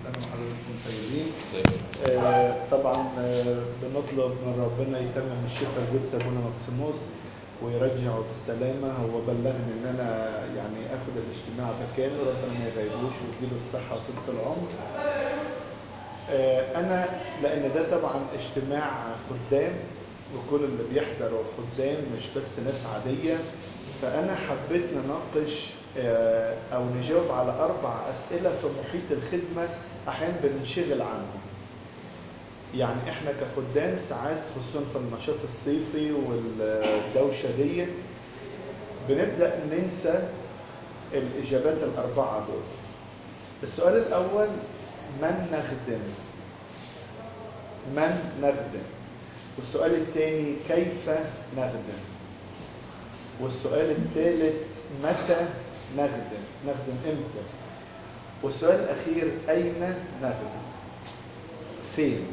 سنة وحضراتكم طيبين آه، طبعا آه، بنطلب من ربنا يتمم الشفاء لجبس ابونا مكسيموس ويرجعه بالسلامة هو بلغني ان انا يعني اخد الاجتماع مكانه ربنا ما يغيبوش ويديله الصحة وطولة العمر آه، انا لان ده طبعا اجتماع خدام وكل اللي بيحضروا خدام مش بس ناس عادية فأنا حبيت نناقش آه، أو نجاوب على أربع أسئلة في محيط الخدمة أحيانا بننشغل عنهم. يعني إحنا كخدام ساعات خصوصا في النشاط الصيفي والدوشة دي بنبدأ ننسى الإجابات الأربعة دول. السؤال الأول من نخدم؟ من نخدم؟ والسؤال الثاني كيف نخدم؟ والسؤال الثالث متى نخدم نخدم امتى والسؤال الاخير اين نخدم فين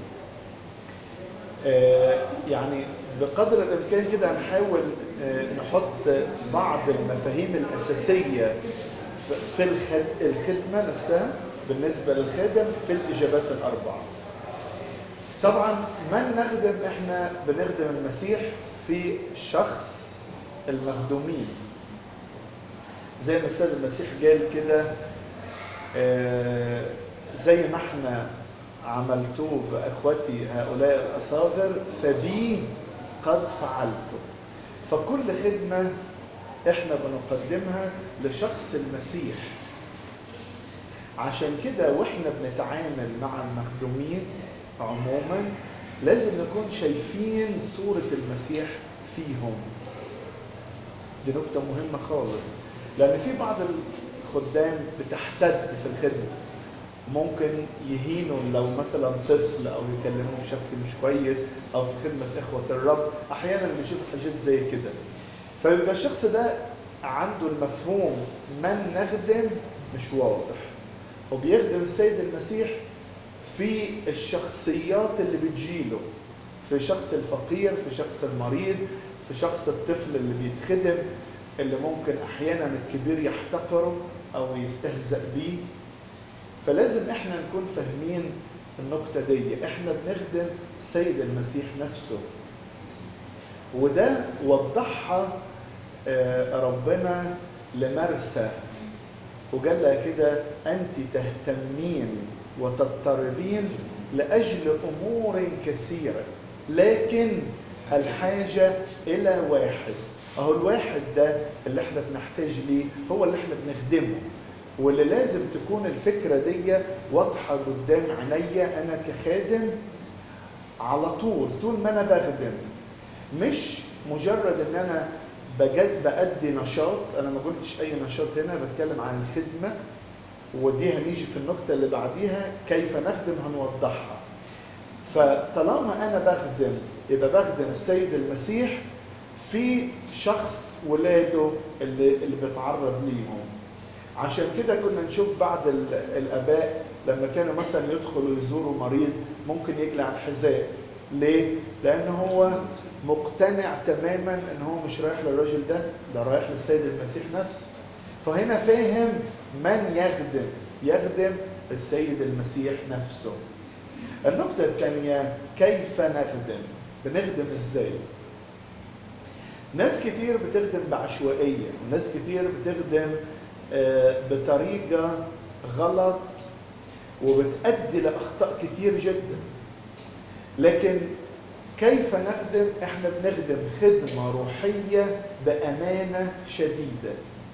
آه يعني بقدر الامكان كده هنحاول آه نحط بعض المفاهيم الاساسيه في الخد... الخدمه نفسها بالنسبه للخادم في الاجابات الاربعه طبعا من نخدم احنا بنخدم المسيح في شخص المخدومين زي ما السيد المسيح قال كده آه زي ما احنا عملتوه باخوتي هؤلاء الاصاغر فبي قد فعلته فكل خدمه احنا بنقدمها لشخص المسيح عشان كده واحنا بنتعامل مع المخدومين عموما لازم نكون شايفين صوره المسيح فيهم دي نقطة مهمة خالص لأن في بعض الخدام بتحتد في الخدمة ممكن يهينوا لو مثلا طفل أو يكلموه بشكل مش كويس أو في خدمة إخوة الرب أحيانا بنشوف حاجات زي كده فيبقى الشخص ده عنده المفهوم من نخدم مش واضح وبيخدم السيد المسيح في الشخصيات اللي بتجيله في شخص الفقير في شخص المريض في شخص الطفل اللي بيتخدم اللي ممكن احيانا الكبير يحتقره او يستهزأ بيه فلازم احنا نكون فاهمين النقطة دي احنا بنخدم السيد المسيح نفسه وده وضحها ربنا لمرسى وقال لها كده انت تهتمين وتضطربين لاجل امور كثيره لكن الحاجة إلى واحد أهو الواحد ده اللي احنا بنحتاج ليه هو اللي احنا بنخدمه واللي لازم تكون الفكرة دي واضحة قدام عينيا أنا كخادم على طول طول ما أنا بخدم مش مجرد إن أنا بجد بأدي نشاط أنا ما قلتش أي نشاط هنا بتكلم عن الخدمة ودي هنيجي في النقطة اللي بعديها كيف نخدم هنوضحها فطالما انا بخدم يبقى بخدم السيد المسيح في شخص ولاده اللي اللي بيتعرض ليهم عشان كده كنا نشوف بعض الاباء لما كانوا مثلا يدخلوا يزوروا مريض ممكن يقلع الحذاء ليه؟ لان هو مقتنع تماما ان هو مش رايح للراجل ده ده رايح للسيد المسيح نفسه فهنا فاهم من يخدم يخدم السيد المسيح نفسه النقطة الثانية كيف نخدم؟ بنخدم ازاي؟ ناس كتير بتخدم بعشوائية وناس كتير بتخدم بطريقة غلط وبتأدي لأخطاء كتير جدا لكن كيف نخدم؟ احنا بنخدم خدمة روحية بأمانة شديدة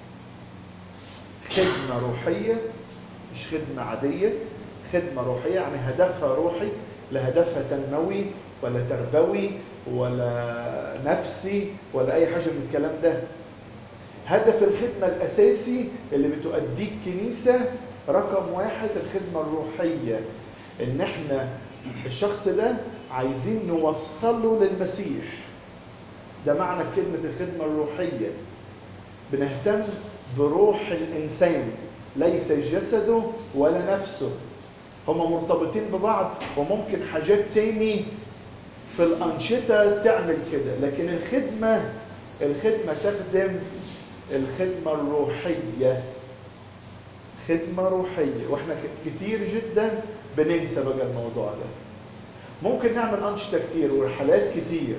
خدمة روحية مش خدمة عادية خدمة روحية يعني هدفها روحي لا هدفها تنموي ولا تربوي ولا نفسي ولا أي حاجة من الكلام ده هدف الخدمة الأساسي اللي بتؤديه الكنيسة رقم واحد الخدمة الروحية إن إحنا الشخص ده عايزين نوصله للمسيح ده معنى كلمة الخدمة الروحية بنهتم بروح الإنسان ليس جسده ولا نفسه هما مرتبطين ببعض وممكن حاجات تاني في الأنشطة تعمل كده لكن الخدمة الخدمة تخدم الخدمة الروحية خدمة روحية واحنا ك- كتير جدا بننسى بقى الموضوع ده ممكن نعمل أنشطة كتير ورحلات كتير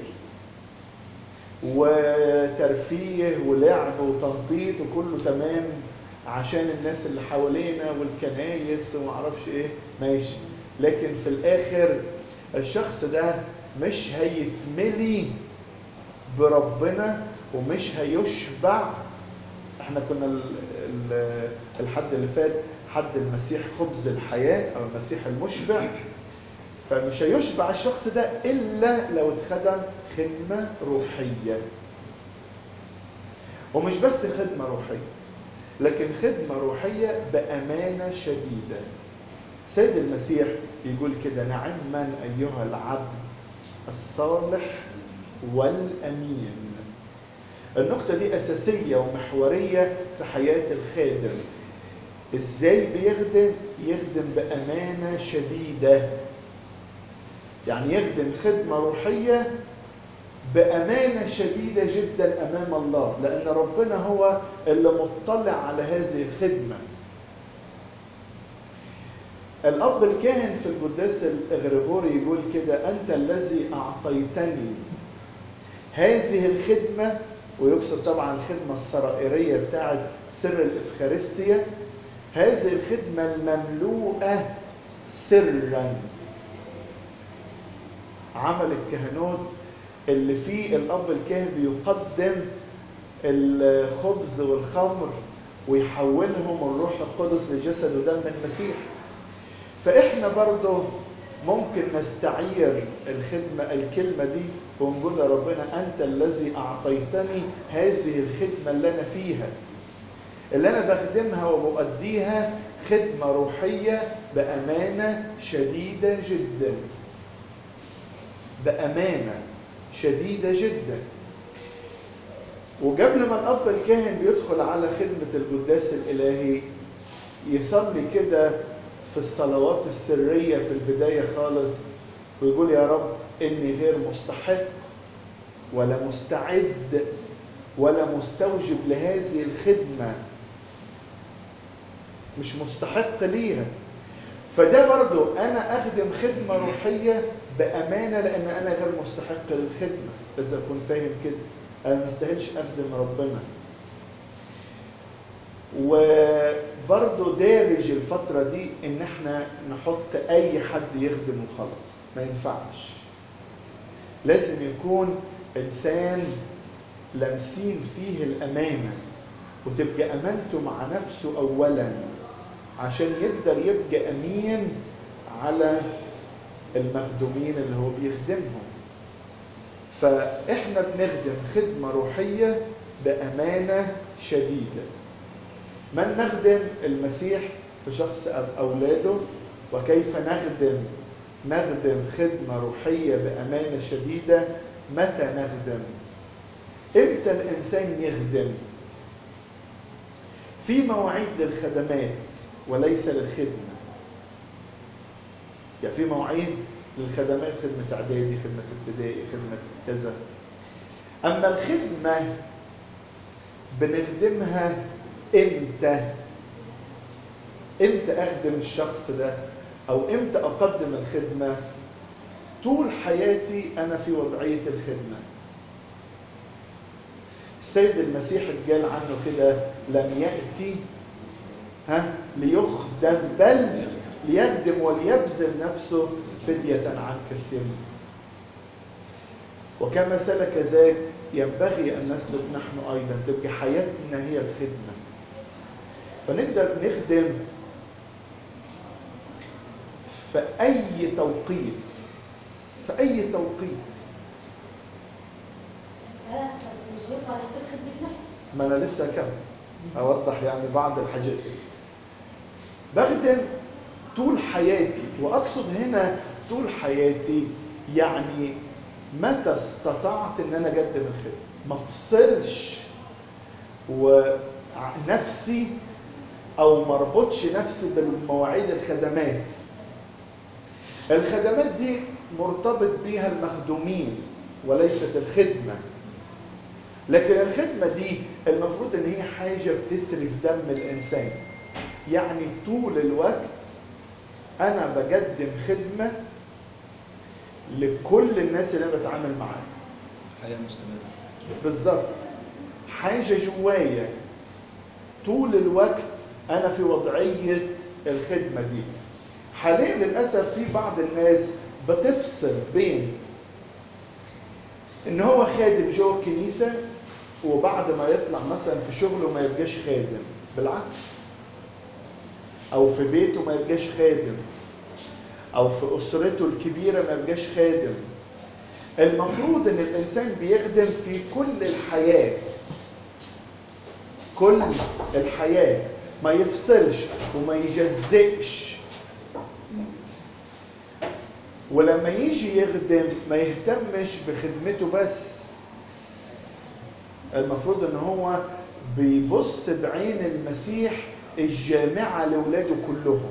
وترفيه ولعب وتنطيط وكله تمام عشان الناس اللي حوالينا والكنايس ومعرفش ايه ماشي لكن في الاخر الشخص ده مش هيتملي بربنا ومش هيشبع احنا كنا ال- ال- الحد اللي فات حد المسيح خبز الحياة او المسيح المشبع فمش هيشبع الشخص ده الا لو اتخدم خدمة روحية ومش بس خدمة روحية لكن خدمة روحية بأمانة شديدة سيد المسيح يقول كده نعم من أيها العبد الصالح والأمين النقطة دي أساسية ومحورية في حياة الخادم إزاي بيخدم؟ يخدم بأمانة شديدة يعني يخدم خدمة روحية بأمانة شديدة جدا أمام الله لأن ربنا هو اللي مطلع على هذه الخدمة الأب الكاهن في القداس الغريغوري يقول كده أنت الذي أعطيتني هذه الخدمة ويقصد طبعا الخدمة السرائرية بتاعت سر الإفخارستيا هذه الخدمة المملوءة سرا عمل الكهنوت اللي فيه الأب الكاهن بيقدم الخبز والخمر ويحولهم الروح القدس لجسد ودم المسيح فإحنا برضه ممكن نستعير الخدمة الكلمة دي ونقول يا ربنا أنت الذي أعطيتني هذه الخدمة اللي أنا فيها اللي أنا بخدمها وبؤديها خدمة روحية بأمانة شديدة جدا بأمانة شديدة جدا وقبل ما الأب الكاهن بيدخل على خدمة القداس الإلهي يصلي كده في الصلوات السرية في البداية خالص ويقول يا رب إني غير مستحق ولا مستعد ولا مستوجب لهذه الخدمة مش مستحق ليها فده برضو أنا أخدم خدمة روحية بأمانة لأن أنا غير مستحق للخدمة إذا أكون فاهم كده أنا ما استاهلش أخدم ربنا وبرضه دارج الفترة دي إن إحنا نحط أي حد يخدم وخلاص ما ينفعش لازم يكون إنسان لامسين فيه الأمانة وتبقى أمانته مع نفسه أولا عشان يقدر يبقى أمين على المخدومين اللي هو بيخدمهم فإحنا بنخدم خدمة روحية بأمانة شديدة من نخدم المسيح في شخص أولاده وكيف نخدم نخدم خدمة روحية بأمانة شديدة متى نخدم امتى الإنسان يخدم في مواعيد للخدمات وليس للخدمة يعني في مواعيد للخدمات خدمة إعدادي خدمة ابتدائي خدمة كذا أما الخدمة بنخدمها امتى امتى اخدم الشخص ده او امتى اقدم الخدمه طول حياتي انا في وضعيه الخدمه السيد المسيح قال عنه كده لم ياتي ها ليخدم بل ليخدم وليبذل نفسه فدية عن كثيرين وكما سلك ذاك ينبغي أن نسلك نحن أيضا تبقى حياتنا هي الخدمة فنقدر نخدم في أي توقيت في أي توقيت لا بس مش يبقى على حساب خدمة نفسي ما أنا لسه كم أوضح يعني بعض الحاجات بخدم طول حياتي وأقصد هنا طول حياتي يعني متى استطعت ان انا اقدم الخدمه ما افصلش ونفسي او ما اربطش نفسي بالمواعيد الخدمات الخدمات دي مرتبط بيها المخدومين وليست الخدمه لكن الخدمه دي المفروض ان هي حاجه بتسري في دم الانسان يعني طول الوقت انا بقدم خدمه لكل الناس اللي انا بتعامل معاها حياة مستمرة بالظبط حاجه جوايا طول الوقت انا في وضعيه الخدمه دي حاليا للاسف في بعض الناس بتفصل بين ان هو خادم جوه الكنيسه وبعد ما يطلع مثلا في شغله ما يبقاش خادم بالعكس او في بيته ما يبقاش خادم او في اسرته الكبيره ما يبقاش خادم المفروض ان الانسان بيخدم في كل الحياه كل الحياه ما يفصلش وما يجزئش ولما يجي يخدم ما يهتمش بخدمته بس المفروض ان هو بيبص بعين المسيح الجامعة لولاده كلهم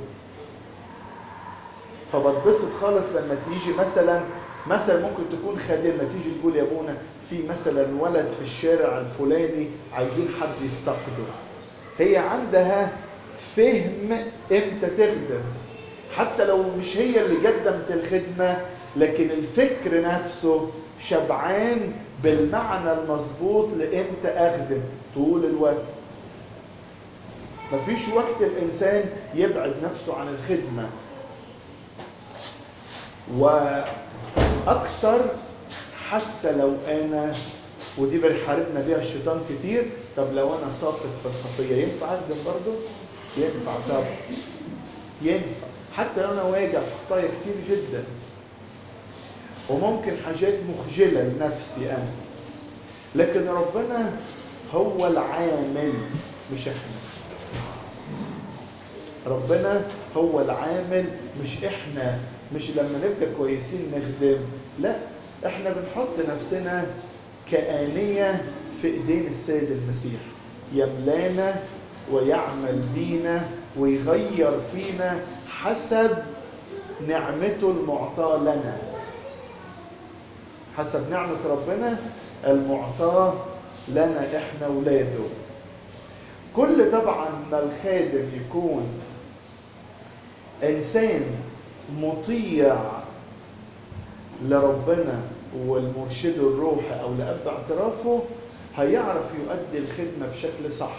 فبتبسط خالص لما تيجي مثلا مثلا ممكن تكون خادمة تيجي تقول يا ابونا في مثلا ولد في الشارع الفلاني عايزين حد يفتقده هي عندها فهم امتى تخدم حتى لو مش هي اللي قدمت الخدمة لكن الفكر نفسه شبعان بالمعنى المظبوط لامتى اخدم طول الوقت مفيش وقت الانسان يبعد نفسه عن الخدمه واكتر حتى لو انا ودي بيحاربنا بيها الشيطان كتير طب لو انا ساقط في الخطيه ينفع اخدم برضه ينفع طبعا ينفع حتى لو انا واجع في خطايا كتير جدا وممكن حاجات مخجله لنفسي انا لكن ربنا هو العامل مش احنا ربنا هو العامل مش احنا مش لما نبقى كويسين نخدم لا احنا بنحط نفسنا كآنية في ايدين السيد المسيح يملانا ويعمل بينا ويغير فينا حسب نعمته المعطاة لنا حسب نعمة ربنا المعطاة لنا احنا ولاده كل طبعا ما الخادم يكون انسان مطيع لربنا والمرشد الروحي او لاب اعترافه هيعرف يؤدي الخدمه بشكل صح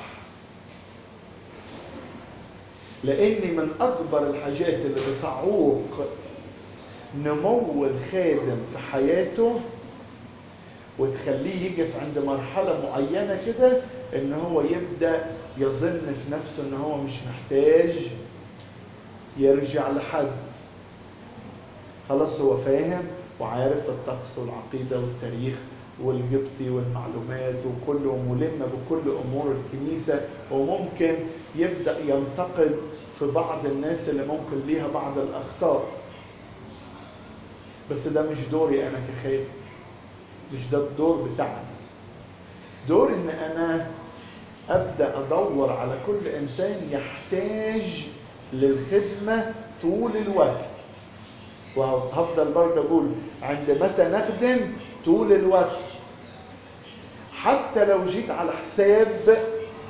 لان من اكبر الحاجات اللي بتعوق نمو الخادم في حياته وتخليه يقف عند مرحله معينه كده ان هو يبدا يظن في نفسه ان هو مش محتاج يرجع لحد خلاص هو فاهم وعارف الطقس والعقيده والتاريخ والقبطي والمعلومات وكله ملم بكل امور الكنيسه وممكن يبدا ينتقد في بعض الناس اللي ممكن ليها بعض الاخطاء بس ده مش دوري انا كخادم مش ده الدور بتاعنا دور ان انا ابدا ادور على كل انسان يحتاج للخدمه طول الوقت وهفضل برضه اقول عند متى نخدم طول الوقت حتى لو جيت على حساب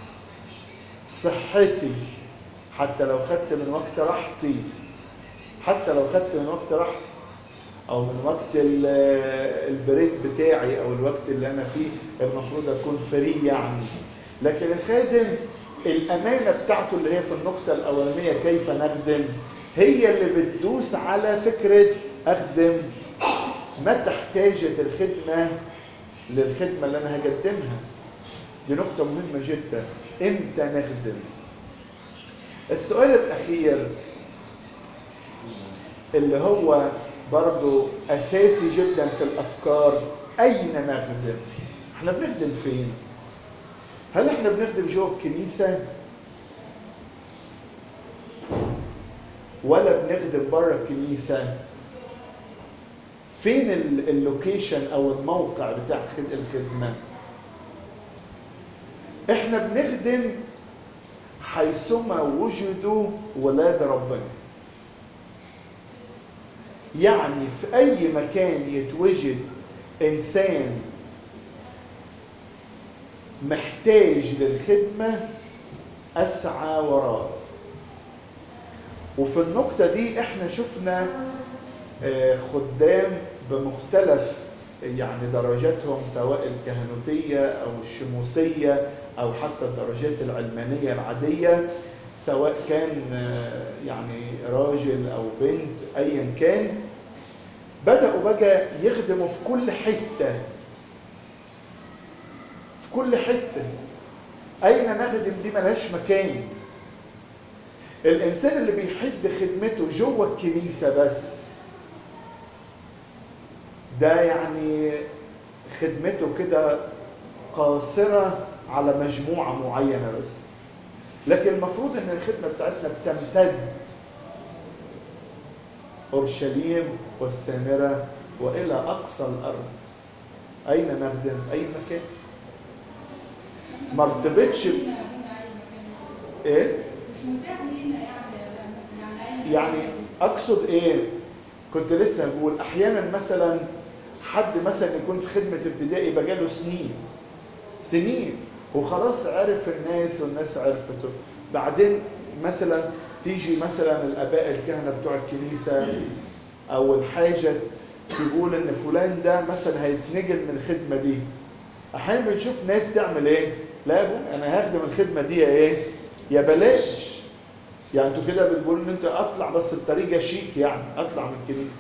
صحتي حتى لو خدت من وقت راحتي حتى لو خدت من وقت راحتي او من وقت البريك بتاعي او الوقت اللي انا فيه المفروض اكون فري يعني لكن الخادم الامانه بتاعته اللي هي في النقطه الاولانيه كيف نخدم هي اللي بتدوس على فكره اخدم متى احتاجت الخدمه للخدمه اللي انا هقدمها دي نقطه مهمه جدا امتى نخدم السؤال الاخير اللي هو برضو اساسي جدا في الافكار اين نخدم احنا بنخدم فين هل احنا بنخدم جوه الكنيسه ولا بنخدم بره الكنيسه فين اللوكيشن او الموقع بتاع الخدمه احنا بنخدم حيثما وجدوا ولاد ربنا يعني في اي مكان يتوجد انسان محتاج للخدمه اسعى وراه وفي النقطة دي احنا شفنا آه، خدام بمختلف يعني درجاتهم سواء الكهنوتية أو الشموسية أو حتى الدرجات العلمانية العادية سواء كان آه، يعني راجل أو بنت أيا كان بدأوا بقى يخدموا في كل حتة في كل حتة أين نخدم دي ملهاش مكان الإنسان اللي بيحد خدمته جوه الكنيسة بس ده يعني خدمته كده قاصرة على مجموعة معينة بس لكن المفروض ان الخدمة بتاعتنا بتمتد أورشليم والسامرة وإلى أقصى الأرض أين نخدم؟ أي مكان ما ارتبطش ب- إيه؟ مش متاح لينا يعني يعني يعني اقصد ايه كنت لسه بقول احيانا مثلا حد مثلا يكون في خدمه ابتدائي بقاله سنين سنين وخلاص عرف الناس والناس عرفته بعدين مثلا تيجي مثلا الاباء الكهنه بتوع الكنيسه او الحاجه تقول ان فلان ده مثلا هيتنقل من الخدمه دي احيانا بنشوف ناس تعمل ايه لا يا ابوي انا هخدم الخدمه دي يا ايه يا بلاش يعني انتوا كده بتقولوا ان انت اطلع بس بطريقه شيك يعني اطلع من الكنيسه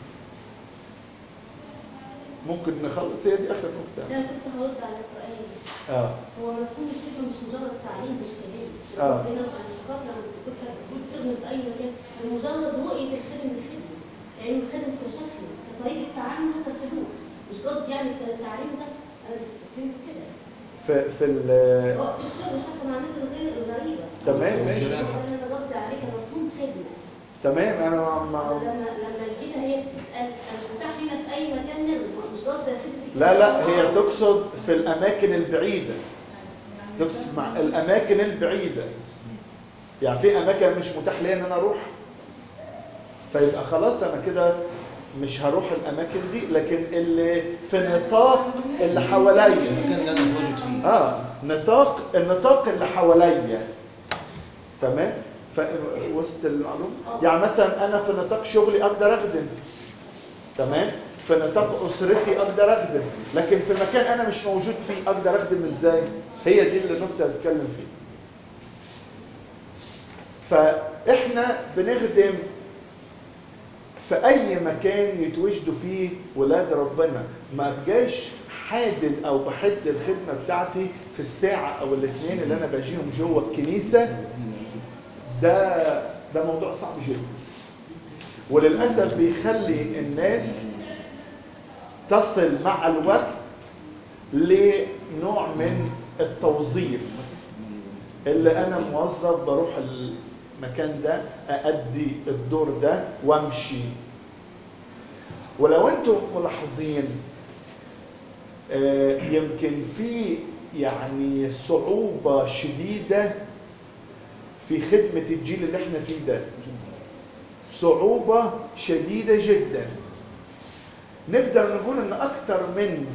ممكن نخلص هي دي اخر نقطه انا كنت هرد على السؤال اه هو مفهوم الخدمه مش مجرد تعليم مش كلام آه. القصد هنا انا فكرت لما كنت بتقول تخدم في اي مكان بمجرد رؤيه الخادم للخدمه كانه الخادم كشكله كطريقه تعامله كسلوك مش قصدي يعني كتعليم بس انا فهمت كده في في ال- سواء في الشغل حتى مع الناس الغير الغريبه تمام، مش ماشي. هو ده اللي انا قصدي عليه كمفهوم خدمه تمام انا مع- مع- لما لما الجيده هي بتسال انا مش متاح لينا في اي مكان نخدم مش قصدي خدمه لا لا هي تقصد في الاماكن البعيده تقصد مع الاماكن البعيده يعني في اماكن مش متاح لي ان انا اروح فيبقى خلاص انا كده مش هروح الاماكن دي لكن اللي في نطاق اللي حواليا المكان اللي انا متواجد فيه اه نطاق النطاق اللي حواليا تمام ف وسط المعلومه يعني مثلا انا في نطاق شغلي اقدر اخدم تمام في نطاق اسرتي اقدر اخدم لكن في مكان انا مش موجود فيه اقدر اخدم ازاي هي دي اللي النقطه اللي بتكلم فيها فاحنا بنخدم في اي مكان يتوجدوا فيه ولاد ربنا ما ابقاش حادد او بحد الخدمه بتاعتي في الساعه او الاثنين اللي انا باجيهم جوه الكنيسه ده ده موضوع صعب جدا وللاسف بيخلي الناس تصل مع الوقت لنوع من التوظيف اللي انا موظف بروح المكان ده اادي الدور ده وامشي ولو انتم ملاحظين آه، يمكن في يعني صعوبة شديدة في خدمة الجيل اللي احنا فيه ده صعوبة شديدة جدا نقدر نقول ان اكتر من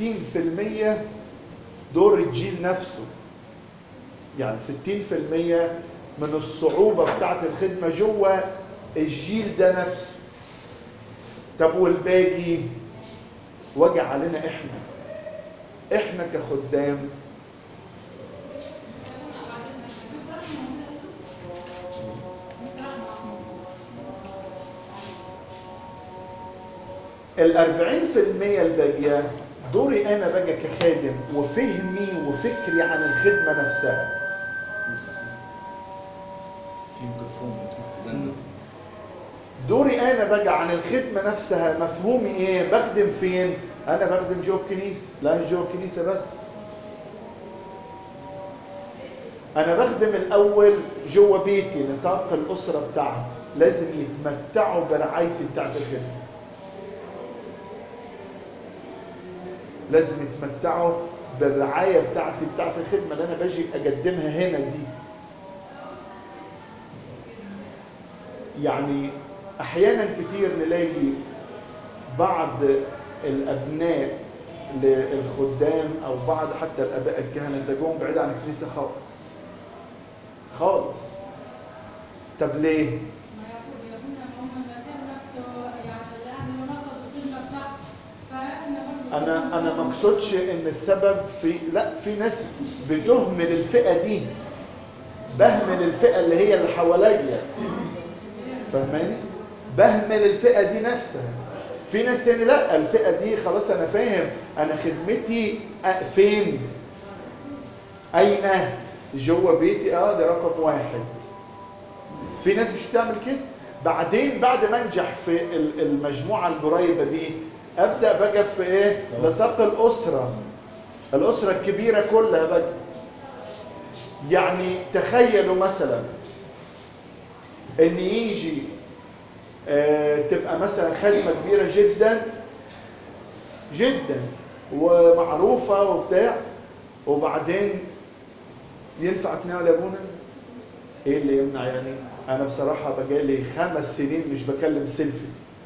60% دور الجيل نفسه يعني 60% من الصعوبة بتاعت الخدمة جوه الجيل ده نفسه طب والباقي وجع علينا احنا احنا كخدام الأربعين في المية الباقية دوري أنا بقى كخادم وفهمي وفكري عن الخدمة نفسها في ميكروفون اسمه زنة دوري انا بقى عن الخدمه نفسها مفهومي ايه بخدم فين انا بخدم جوه الكنيسه لا مش جوه الكنيسه بس انا بخدم الاول جوه بيتي نطاق الاسره بتاعتي لازم يتمتعوا برعايتي بتاعت الخدمه لازم يتمتعوا بالرعايه بتاعتي بتاعت الخدمه اللي انا باجي اقدمها هنا دي يعني احيانا كتير نلاقي بعض الابناء للخدام او بعض حتى الاباء الكهنه تلاقيهم بعيد عن الكنيسه خالص خالص طب ليه انا انا ما اقصدش ان السبب في لا في ناس بتهمل الفئه دي بهمل الفئه اللي هي اللي حواليا فاهماني بهمل الفئه دي نفسها في ناس تاني لا الفئه دي خلاص انا فاهم انا خدمتي أ- فين اين جوه بيتي اه ده رقم واحد في ناس مش بتعمل كده بعدين بعد ما انجح في ال- المجموعه القريبه دي ابدا بقى في ايه نساق الاسره الاسره الكبيره كلها بقى يعني تخيلوا مثلا ان يجي آه، تبقى مثلا خدمه كبيره جدا جدا ومعروفه وبتاع وبعدين ينفع تناول يا ابونا ايه اللي يمنع يعني انا بصراحه بقالي خمس سنين مش بكلم سلفتي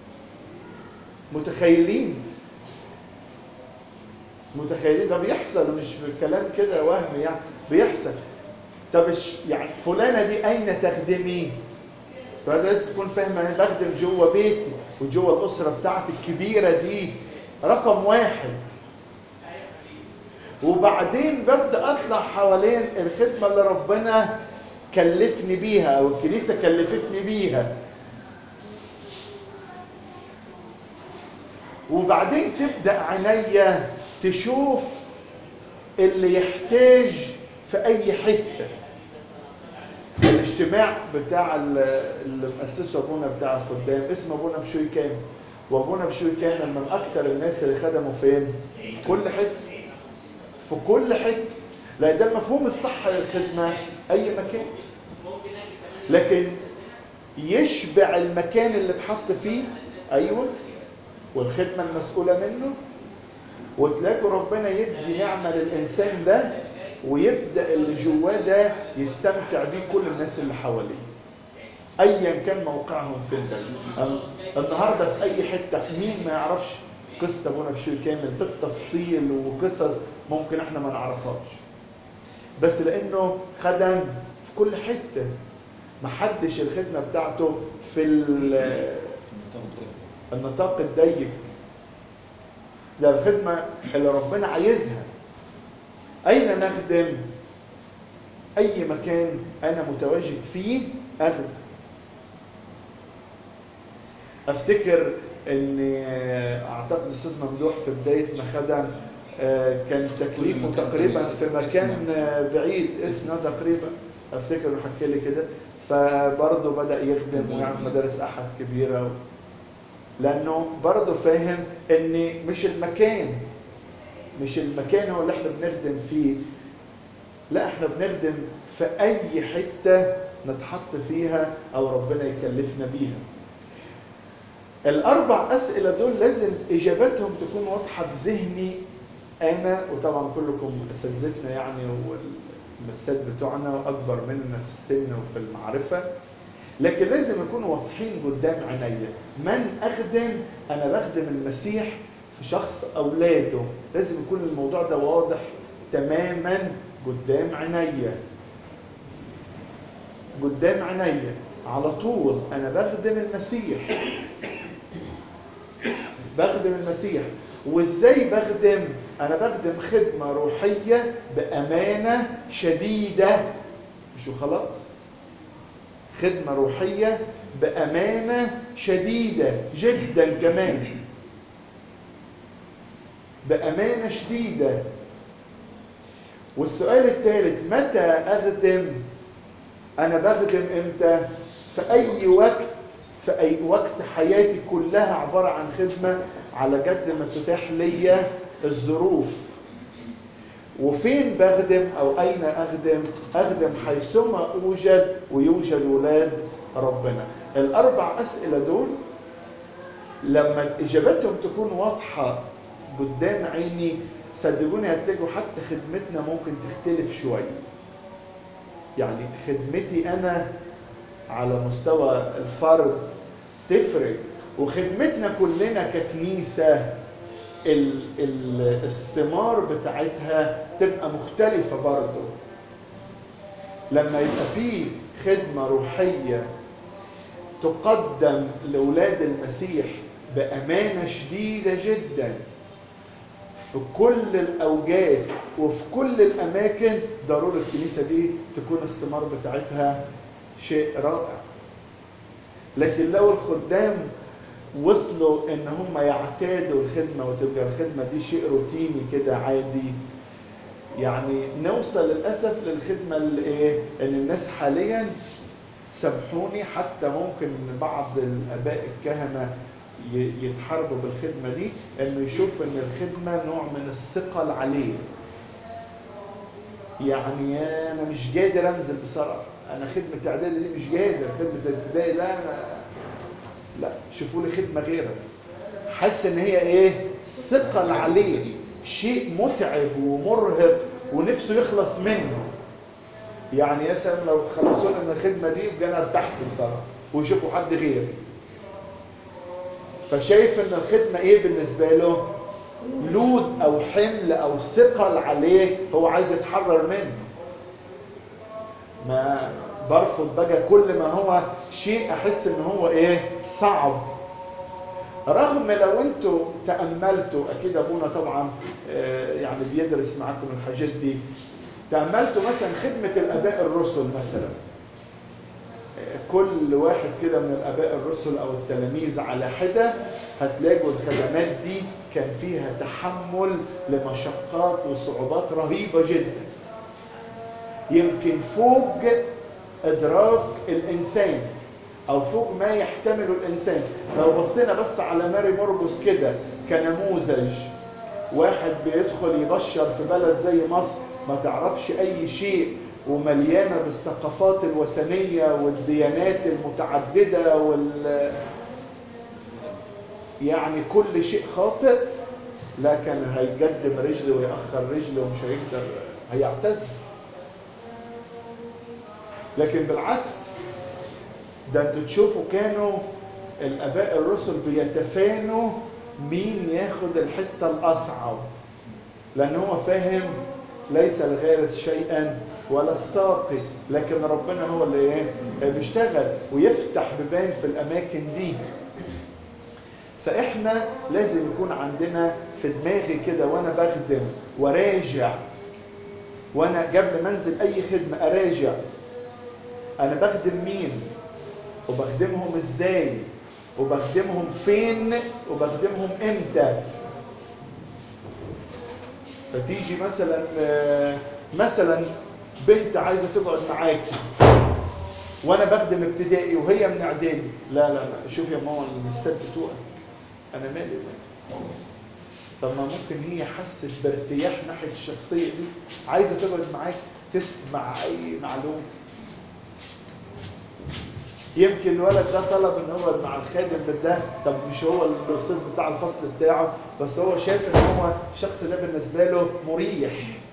متخيلين متخيلين ده بيحصل مش بالكلام كده وهم يعني بيحصل طب الش- يعني فلانه دي اين تخدمي فده لازم تكون فاهمه انا بخدم جوه بيتي وجوه الاسره بتاعتي الكبيره دي رقم واحد وبعدين ببدا اطلع حوالين الخدمه اللي ربنا كلفني بيها او الكنيسه كلفتني بيها وبعدين تبدا عينيا تشوف اللي يحتاج في اي حته الاجتماع بتاع ال- اللي مؤسسه ابونا بتاع الخدام اسمه ابونا بشوي كامل وابونا بشوي كامل من اكتر الناس اللي خدموا فين في كل حته في كل حته لا ده المفهوم الصح للخدمه اي مكان لكن يشبع المكان اللي اتحط فيه ايوه والخدمه المسؤوله منه وتلاقوا ربنا يدي نعمه للانسان ده ويبدا اللي جواه ده يستمتع بيه كل الناس اللي حواليه ايا كان موقعهم في البلد أم- النهارده في اي حته مين ما يعرفش قصه ابونا بشوي كامل بالتفصيل وقصص ممكن احنا ما نعرفهاش بس لانه خدم في كل حته محدش الخدمه بتاعته في ال- النطاق بتاعه النطاق الضيق ده الخدمة اللي ربنا عايزها أين نخدم أي مكان أنا متواجد فيه أخدم أفتكر أن أعتقد الأستاذ ممدوح في بداية ما خدم آه، كان تكليفه مكان تقريبا كنيسة. في مكان إسنا. آه، بعيد اسنا تقريبا افتكر انه حكى لي كده فبرضه بدا يخدم ويعمل مدارس احد كبيره و... لانه برضه فاهم ان مش المكان مش المكان هو اللي احنا بنخدم فيه لا احنا بنخدم في اي حته نتحط فيها او ربنا يكلفنا بيها الاربع اسئله دول لازم اجاباتهم تكون واضحه في ذهني انا وطبعا كلكم اساتذتنا يعني والمسات بتوعنا واكبر منا في السن وفي المعرفه لكن لازم يكونوا واضحين قدام عينيا من اخدم انا بخدم المسيح في شخص اولاده لازم يكون الموضوع ده واضح تماما قدام عينيا قدام عينيا على طول انا بخدم المسيح بخدم المسيح وازاي بخدم انا بخدم خدمه روحيه بامانه شديده مش وخلاص خدمه روحيه بامانه شديده جدا كمان بامانه شديده والسؤال الثالث متى اخدم انا بخدم امتى في اي وقت في اي وقت حياتي كلها عباره عن خدمه على قد ما تتاح لي الظروف وفين بخدم او اين اخدم اخدم حيثما اوجد ويوجد ولاد ربنا الاربع اسئله دول لما اجابتهم تكون واضحه قدام عيني صدقوني هتلاقوا حتى خدمتنا ممكن تختلف شويه يعني خدمتي انا على مستوى الفرد تفرق وخدمتنا كلنا ككنيسه ال ال الثمار بتاعتها تبقى مختلفه برضه لما يبقى في خدمه روحيه تقدم لاولاد المسيح بامانه شديده جدا في كل الاوجات وفي كل الاماكن ضروري الكنيسه دي تكون الثمار بتاعتها شيء رائع لكن لو الخدام وصلوا ان هم يعتادوا الخدمه وتبقى الخدمه دي شيء روتيني كده عادي يعني نوصل للاسف للخدمه اللي ايه ان الناس حاليا سامحوني حتى ممكن إن بعض الاباء الكهنه ي- يتحاربوا بالخدمه دي انه يشوف ان الخدمه نوع من الثقل عليه يعني انا مش قادر انزل بصراحه انا خدمه اعدادي دي مش قادر خدمه الابتدائي لا ما لا شوفوا لي خدمه غيرها حاسس ان هي ايه ثقل عليه شيء متعب ومرهق ونفسه يخلص منه يعني يا سلام لو خلصوا لنا الخدمه دي يبقى انا ارتحت بصراحه ويشوفوا حد غيري فشايف ان الخدمه ايه بالنسبه له لود او حمل او ثقل عليه هو عايز يتحرر منه ما برفض بقى كل ما هو شيء احس ان هو ايه صعب رغم لو انتوا تاملتوا اكيد ابونا طبعا آه، يعني بيدرس معاكم الحاجات دي تاملتوا مثلا خدمه الاباء الرسل مثلا آه، كل واحد كده من الاباء الرسل او التلاميذ على حده هتلاقوا الخدمات دي كان فيها تحمل لمشقات وصعوبات رهيبه جدا يمكن فوق ادراك الانسان او فوق ما يحتمله الانسان لو بصينا بس على ماري مرقس كده كنموذج واحد بيدخل يبشر في بلد زي مصر ما تعرفش اي شيء ومليانه بالثقافات الوثنيه والديانات المتعدده وال يعني كل شيء خاطئ لكن هيقدم رجل ويأخر رجل ومش هيقدر هيعتذر لكن بالعكس ده انتوا تشوفوا كانوا الاباء الرسل بيتفانوا مين ياخد الحته الاصعب لان هو فاهم ليس الغارس شيئا ولا الساقي لكن ربنا هو اللي ايه بيشتغل ويفتح بيبان في الاماكن دي فاحنا لازم يكون عندنا في دماغي كده وانا بخدم وراجع وانا قبل ما انزل اي خدمه اراجع انا بخدم مين وبخدمهم ازاي وبخدمهم فين وبخدمهم امتى فتيجي مثلا آه، مثلا بنت عايزه تقعد معاكي وانا بخدم ابتدائي وهي من اعدادي لا لا لا شوف يا ماما الست بتوعك انا مالي بقى. طب ما ممكن هي حست بارتياح ناحيه الشخصيه دي عايزه تقعد معاك تسمع اي معلومه يمكن الولد ده طلب ان هو يقعد مع الخادم ده طب مش هو الاستاذ بتاع الفصل بتاعه بس هو شايف ان هو الشخص ده بالنسبه له مريح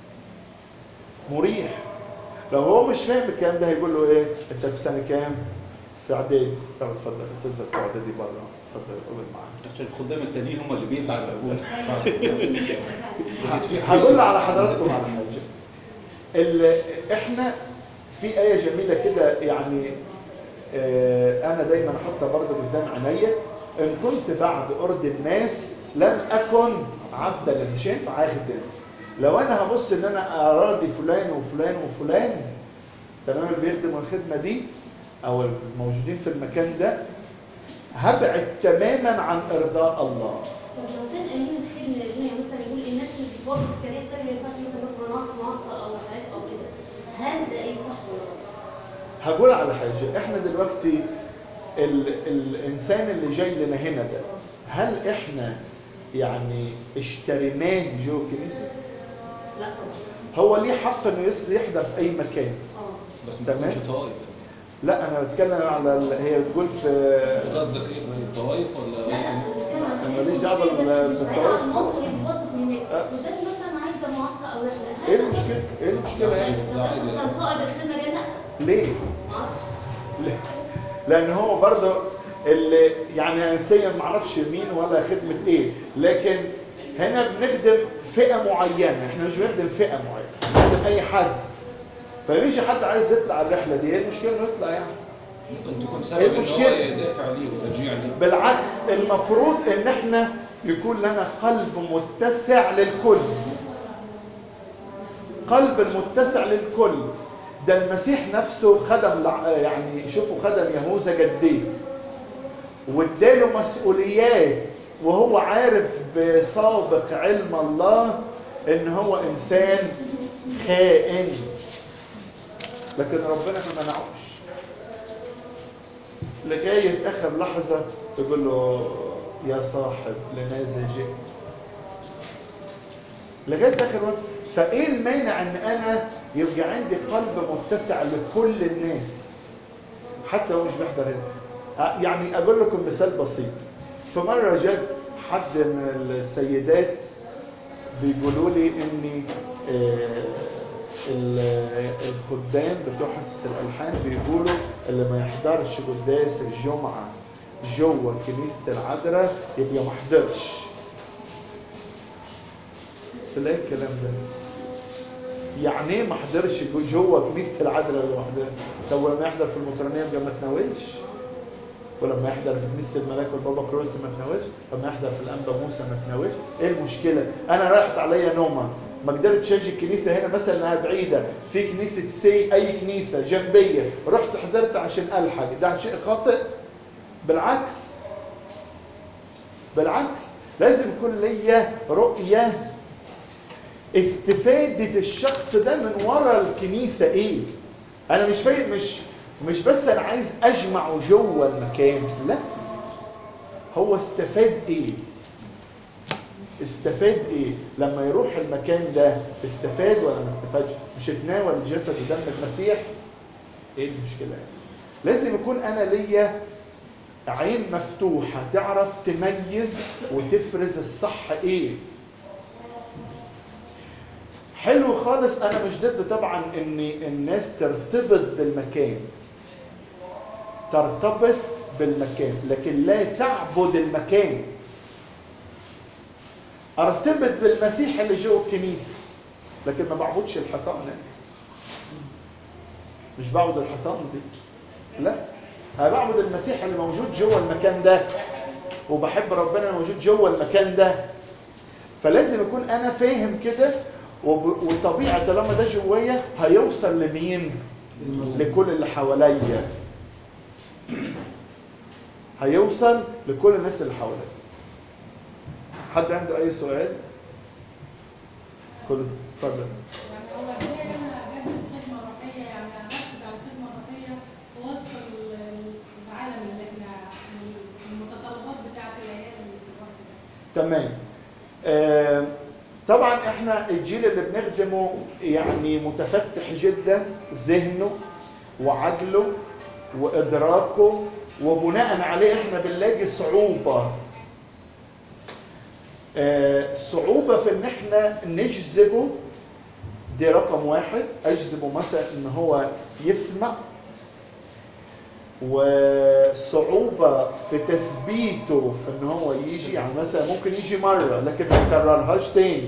مريح لو هو مش فاهم الكلام ده هيقول له ايه انت في سنه كام في اعدادي طب اتفضل الاستاذ بتاع اعدادي بره اتفضل اقعد معاه عشان الخدام التانيين هم اللي بيزعلوا هقول على حضراتكم على حاجه ال- احنا في ايه جميله كده يعني آه، انا دايما احطها برضه قدام عينيا ان كنت بعد ارض الناس لم اكن عبدا لله. مش هينفع اخدم لو انا هبص ان انا اراضي فلان وفلان وفلان تمام اللي بيخدموا الخدمه دي او الموجودين في المكان ده هبعد تماما عن ارضاء الله طب لو كان امين الخدمه يا دنيا مثلا يقول الناس اللي بتوظف في كنائس تانية ما ينفعش مثلا نروح مناصب معسكر او رحلات او كده هل ده ايه صح ولا غلط؟ هقول على حاجة احنا دلوقتي ال الانسان اللي جاي لنا هنا ده هل احنا يعني اشتريناه جوه الكنيسة لا طبعا هو ليه حق انه يس- يحضر في اي مكان اه بس ما تمام. تكونش طوائف لا انا بتكلم على ال- هي بتقول في قصدك ايه طيب طوائف ولا لا لا قصدك بتكلم عن أنا الناس ماليش دعوة المصرية بال- بس مش بعيد بالطوائف عن المنطقة خالص. اللي بتوظف من هناك أه. وجات مثلا عايزه معسكر او رحله هل ايه ده المشكلة؟ ايه المشكلة يعني؟ طب ده عادي. تلقائي بالخدمه دي لا ليه؟ ما اعرفش ليه؟ لان هو برضه اللي يعني انا سيا ما اعرفش مين ولا خدمه ايه لكن هنا بنخدم فئه معينه احنا مش بنخدم فئه معينه بنخدم اي حد فيجي حد عايز يطلع الرحله دي ايه المشكله انه يطلع يعني ممكن تكون إيه سبب ان هو المشكلة؟ يدافع ليه وتشجيع ليه بالعكس المفروض ان احنا يكون لنا قلب متسع للكل قلب المتسع للكل ده المسيح نفسه خدم لع- يعني شوفوا خدم يهوذا جديه واداله مسؤوليات وهو عارف بسابق علم الله ان هو انسان خائن لكن ربنا ما منعوش لغايه اخر لحظه يقول له يا صاحب لماذا جئت لغايه اخر وقت فايه المانع ان انا يبقى عندي قلب متسع لكل الناس حتى لو مش بيحضر هنا آه، يعني اقول لكم مثال بسيط في مره جت حد من السيدات بيقولوا لي ان آه، ال- الخدام بتوع حصص الالحان بيقولوا اللي ما يحضرش قداس الجمعه جوه كنيسه العذراء يبقى ما حضرش تلاقي الكلام ده يعني ايه ما حضرش جو- جوه كنيسه العذراء ولا ما حضرش طب ولما يحضر في المطرانيه يبقى ما تناولش ولما يحضر في كنيسه الملاك والبابا كروس ما تناولش لما يحضر في الانبا موسى ما تناولش ايه المشكله انا رايحت عليا نومه ما قدرتش اجي الكنيسه هنا مثلا انها بعيده في كنيسه سي اي كنيسه جنبيه رحت حضرت عشان الحق ده شيء خاطئ بالعكس بالعكس لازم يكون ليا رؤيه استفادة الشخص ده من ورا الكنيسة ايه؟ انا مش فاهم مش مش بس انا عايز اجمعه جوه المكان لا هو استفاد ايه؟ استفاد ايه؟ لما يروح المكان ده استفاد ولا ما استفادش؟ مش اتناول جسد ودم المسيح؟ ايه المشكلة؟ لازم يكون انا ليا عين مفتوحة تعرف تميز وتفرز الصح ايه؟ حلو خالص انا مش ضد طبعا ان الناس ترتبط بالمكان ترتبط بالمكان لكن لا تعبد المكان ارتبط بالمسيح اللي جوه الكنيسه لكن ما بعبدش الحيطان مش بعبد الحيطان دي لا انا بعبد المسيح اللي موجود جوه المكان ده وبحب ربنا اللي موجود جوه المكان ده فلازم يكون انا فاهم كده وب- وطبيعه طالما ده جوايا هيوصل لمين؟ لكل اللي حواليا هيوصل لكل الناس اللي حواليا حد عنده اي سؤال؟ كل اتفضل يعني هو ازاي انا اجدد خدمه روحيه يعني اركز على الخدمه الروحيه في وسط ال- ال- العالم اللي احنا المتطلبات بتاعت العيال اللي في الوقت ده تمام آه، طبعا احنا الجيل اللي بنخدمه يعني متفتح جدا ذهنه وعقله وادراكه وبناء عليه احنا بنلاقي صعوبه آه، صعوبه في ان احنا نجذبه دي رقم واحد اجذبه مثلا ان هو يسمع وصعوبة في تثبيته في ان هو يجي يعني مثلا ممكن يجي مرة لكن ما يكررهاش تاني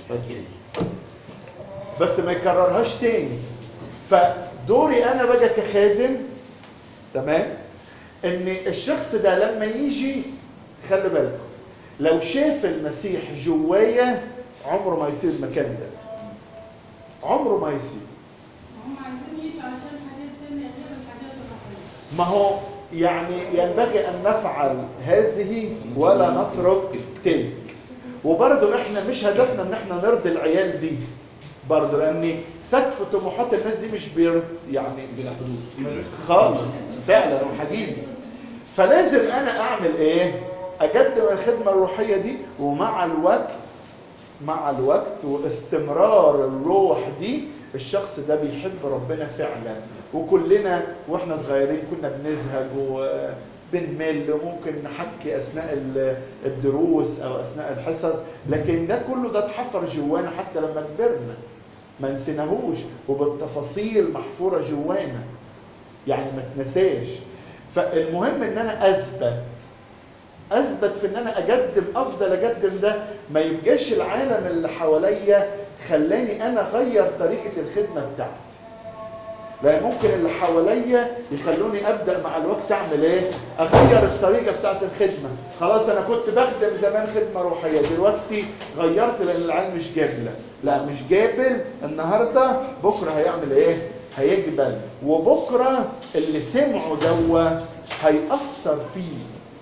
بس ما يكررهاش تاني فدوري انا بقى كخادم تمام ان الشخص ده لما يجي خلي بالكم لو شاف المسيح جوايا عمره ما يسيب المكان ده عمره ما يسيب هم عايزين يجوا عشان حاجات تانية غير الحاجات الروحيه ما هو يعني ينبغي أن نفعل هذه ولا نترك تلك وبرضه احنا مش هدفنا ان احنا نرضي العيال دي برضه لان سقف طموحات الناس دي مش بير يعني بلا حدود خالص فعلا وحقيقي فلازم انا اعمل ايه اقدم الخدمه الروحيه دي ومع الوقت مع الوقت واستمرار الروح دي الشخص ده بيحب ربنا فعلا وكلنا واحنا صغيرين كنا بنزهق وبنمل وممكن نحكي اثناء ال- الدروس او اثناء الحصص لكن ده كله ده اتحفر جوانا حتى لما كبرنا ما نسيناهوش وبالتفاصيل محفوره جوانا يعني ما تنساش فالمهم ان انا اثبت اثبت في ان انا اقدم افضل اقدم ده ما يبقاش العالم اللي حواليا خلاني انا اغير طريقه الخدمه بتاعتي لان ممكن اللي حواليا يخلوني ابدا مع الوقت اعمل ايه اغير الطريقه بتاعت الخدمه خلاص انا كنت بخدم زمان خدمه روحيه دلوقتي غيرت لان العيال مش جابله لا مش جابل النهارده بكره هيعمل ايه هيقبل وبكره اللي سمعه دوا هيأثر فيه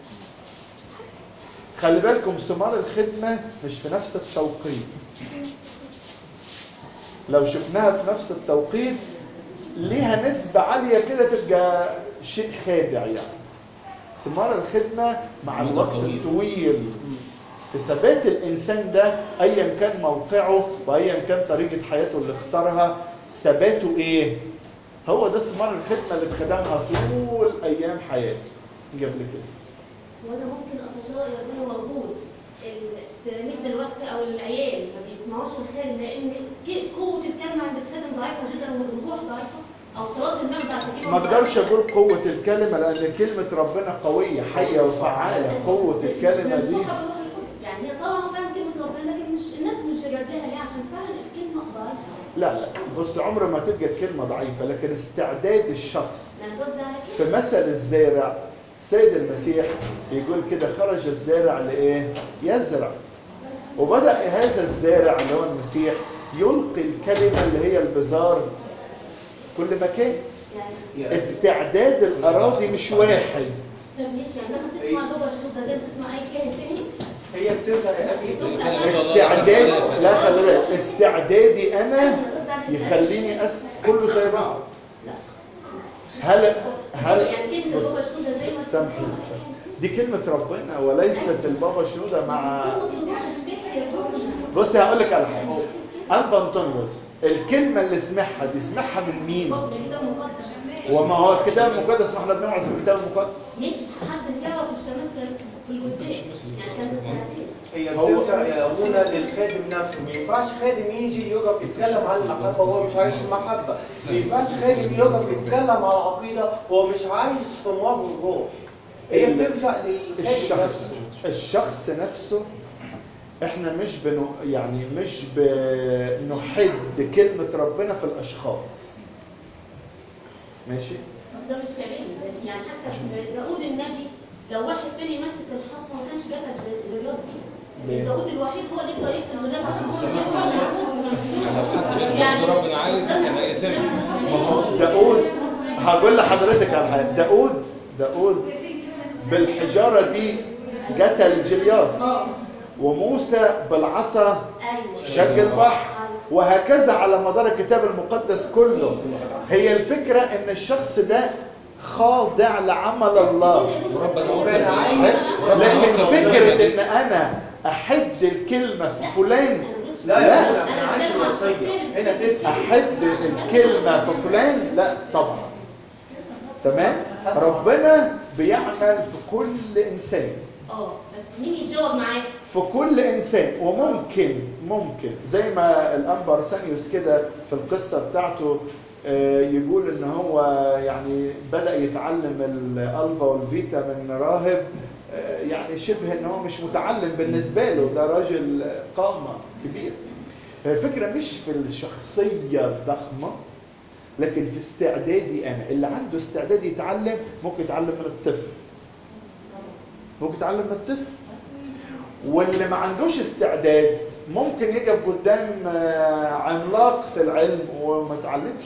خلي بالكم ثمار الخدمة مش في نفس التوقيت لو شفناها في نفس التوقيت ليها نسبة عالية كده تبقى شيء خادع يعني ثمار الخدمة مع مدى الوقت طويل. الطويل في ثبات الإنسان ده أيا كان موقعه وأيا كان طريقة حياته اللي اختارها ثباته إيه؟ هو ده ثمار الخدمة اللي اتخدمها طول أيام حياته قبل كده وانا ممكن اتجرأ يكون موجود التلاميذ دلوقتي او العيال ما بيسمعوش الخادم لان ك- قوه الكلمه عند الخادم ضعيفه جدا والروح ضعيفه او صلاه النعم بعد كده ما اقدرش اقول قوة الكلمة لأن كلمة ربنا قوية حية وفعالة قوة الكلمة مش دي ممسوحة بالروح القدس يعني هي طبعا فعلا كلمه ربنا لكن مش الناس مش جرب لها ليه عشان فعلا الكلمه ضعيفه لا لا بص عمر ما تبقى الكلمة ضعيفة لكن استعداد الشخص يعني قصدي على في كده مثل الزارع سيد المسيح يقول كده خرج الزارع لإيه؟ يزرع وبدأ هذا الزارع اللي هو المسيح يلقي الكلمة اللي هي البزار كل مكان يعني استعداد الأراضي مش واحد طب ليش يعني لما تسمع اللغه الشهود ده زي ما تسمع اي كاهن تاني هي بتبقى يا ابي استعداد لا خلي بالك استعدادي انا يخليني أس كله زي بعض لا هل هل يعني كلمه بص اللغه الشهود ده زي ما سامحني سامحني. دي كلمة ربنا وليست البابا شنودة مع قوه الروح السحر يا بابا بص هقول لك على حاجة أنبا أنطونيوس الكلمة اللي سمعها دي سمعها من مين؟ قبل الكتاب المقدس وما هو الكتاب المقدس ما احنا بنوعظ الكتاب المقدس مش حد الجوى في الشمس كان في القداس يعني كان استعداد هي هو- بترجع يا ابونا للخادم نفسه ما ينفعش خادم يجي يقف يتكلم عن المحبه وهو مش عايش المحبه ما ينفعش خادم يقف يتكلم عن العقيده وهو مش عايش ثمار الروح هي ال- بترجع للخادم الشخص نفسه الشخص نفسه احنا مش بنو يعني مش بنحد كلمة ربنا في الأشخاص ماشي؟ بس ده مش كلام يعني حتى داود النبي لو واحد تاني مسك الحصوه ما كانش قتل ج- جليات ليه؟ بيه داود الوحيد هو اللي يقدر يقتل جليات بس عشان هو مسامح اللي الله. يقتل القدس. لو حد بيعمل ربنا عايز كان هيتم ما هو داود هقول لحضرتك على حاجة داود داود بالحجارة دي قتل جليات اه وموسى بالعصا ايوه شق البحر وهكذا على مدار الكتاب المقدس كله هي الفكرة ان الشخص ده خاضع لعمل الله وربنا وكان وكل عايش وربنا لكن وكل فكرة ولادي. ان انا احد الكلمة في فلان لا لا. يا ابونا انا عايش الوصيه هنا تفرق احد الكلمة في فلان لا طبعا تمام ربنا بيعمل في كل انسان اه بس مين يتجاوب معاه؟ في كل انسان وممكن ممكن زي ما الانبا ارسانيوس كده في القصه بتاعته آه، يقول ان هو يعني بدا يتعلم الالفا والفيتا من راهب آه، يعني شبه ان هو مش متعلم بالنسبه له ده راجل قامه كبير الفكره مش في الشخصيه الضخمه لكن في استعدادي انا اللي عنده استعداد يتعلم ممكن يتعلم من الطفل ممكن يتعلم من الطفل واللي ما عندوش استعداد ممكن يقف قدام آه، عملاق في العلم وما يتعلمش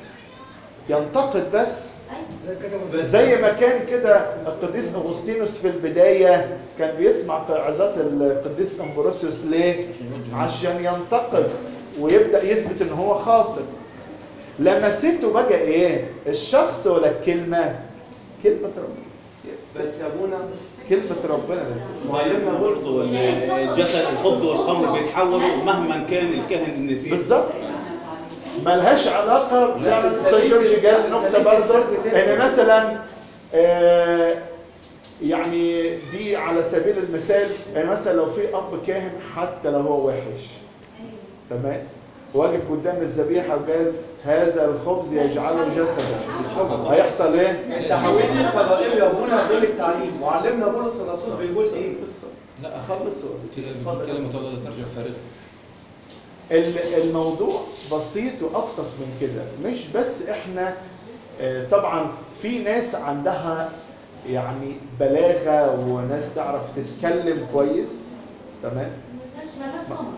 ينتقد بس ايوه زي ما كان كده القديس اغسطينوس في البدايه كان بيسمع قراءات القديس امبروسيوس ليه؟ عشان ينتقد ويبدا يثبت ان هو خاطئ لمسته بقى ايه؟ الشخص ولا الكلمه؟ كلمه ربنا بس يا ابونا كلمه ربنا اللي بتقول. معلمنا بولس الجسد الخبز والخمر بيتحولوا مهما كان الكاهن فيه بالظبط ملهاش علاقة فعلا أستاذ جورج قال نقطة برضه إن مثلا آه، يعني دي على سبيل المثال يعني مثلا لو في أب كاهن حتى لو هو وحش تمام واقف قدام الذبيحة وقال هذا الخبز يجعله جسدا هيحصل ايه؟ التعويض الصغائر يا ابونا غير التعليم وعلمنا بولس الرسول بيقول ايه بالظبط. لا اخلص في اتفضل. كلمة الله ترجع فارغة ال- الموضوع بسيط وابسط من كده مش بس احنا آه، طبعا في ناس عندها يعني بلاغه وناس تعرف تتكلم كويس تمام ملهاش ملهاش ثمر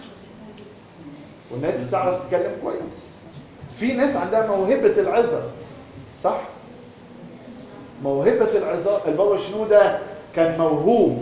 وناس تعرف تتكلم كويس في ناس عندها موهبه العظه صح موهبه العظه البابا شنوده كان موهوب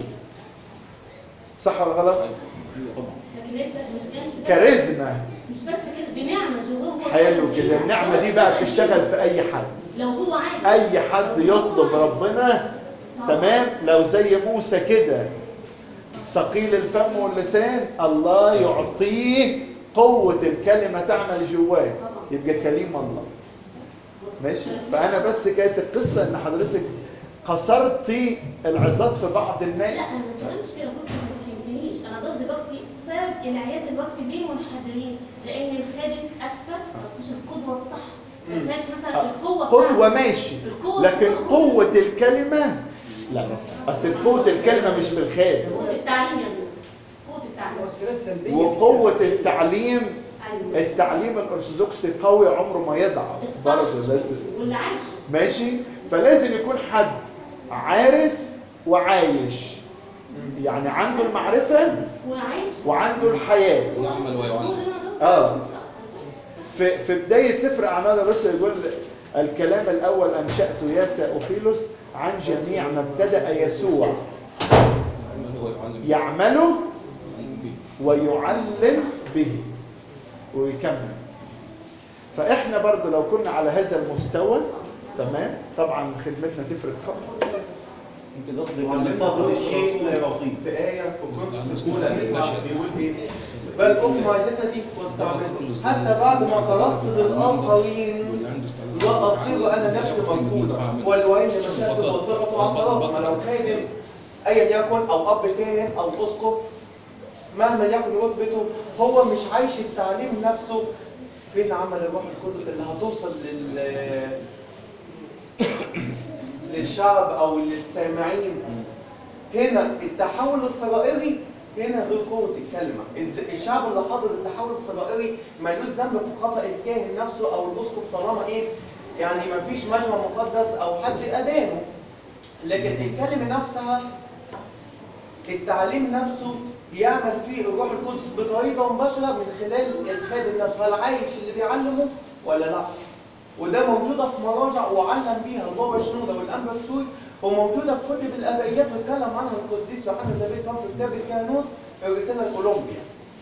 صح ولا غلط لكن لسه مش كانش بس- كاريزما مش بس كده دي نعمه جواه هو حلو اشتغل كده فيها. النعمه هو دي بقى اشتغل بتشتغل فيها. في اي حد لو هو عايز اي حد لو هو يطلب عايز. ربنا تمام لو زي موسى كده ثقيل الفم واللسان الله يعطيه قوة الكلمة تعمل جواه يبقى كليم الله ماشي فأنا بس كانت القصة إن حضرتك قصرتي العظات في بعض لا الناس انا ما بتكلمش كده بص انت ما فهمتنيش انا قصدي دلوقتي سبب العيال دلوقتي ليه منحدرين؟ لان الخادم اسفل ما فيش القدوه الصح ما فيهاش مثلا القوه قدوة بتاعته. ماشي القوة لكن بتاعته. قوة الكلمة لا أصل قوة الكلمة مش في الخادم قوه التعليم يا ابني قوه التعليم مؤثرات سلبيه وقوة التعليم ايوه التعليم الأرثوذكسي قوي عمره ما يضعف الصح برضه ماشي. لازم واللي عايشه ماشي فلازم يكون حد عارف وعايش يعني عنده المعرفة وعايش وعنده الحياة يعمل ويعلم. هو ده اللي أنا قصدي. آه. في في بداية سفر أعمال الرسل يقول الكلام الأول أنشأته يا سأوفيلوس عن جميع ما ابتدأ يسوع يعمل ويعلم يعمله يعلم به. ويعلم به ويكمل فاحنا برضو لو كنا على هذا المستوى تمام طبعا خدمتنا تفرق خالص انت قصدك ان فضل الشيء لا يعطيه في آية في بس كورنثوس عنده الأولى استعداد تسعة للفشل. بيقول إيه؟ بل أقمع جسدي واستعبده حتى بعد ما خلصت للآخرين واللي عنده استعداد لا يتعلم أصير أنا ياخد نفسي كلمة مرفوضة يدفع منها. والويل مشاكل بساطة. وصيغة وعصرات ما لو بطل. خادم أيا يكن أو أب كاهن أو أسقف مهما يكن رتبته هو مش عايش التعليم نفسه فين عمل الروح القدس اللي هتوصل لل للشعب او للسامعين هنا التحول السرائري هنا غير قوة الكلمة الز- الشعب اللي حاضر التحول السرائري مالوش ذنب في خطأ الكاهن نفسه أو الأسقف طالما إيه يعني مفيش مجمع مقدس أو حد أدانه لكن الكلمة نفسها التعليم نفسه بيعمل فيه الروح القدس بطريقة مباشرة من خلال الخادم نفسه هل عايش اللي بيعلمه ولا لا وده موجودة في مراجع وعلم بيها البابا شنودة والأنبا بشوي وموجودة في كتب الأبائيات واتكلم عنها القديس يوحنا زبير فهم في كتاب الكهنوت في الرسالة الكولومبيا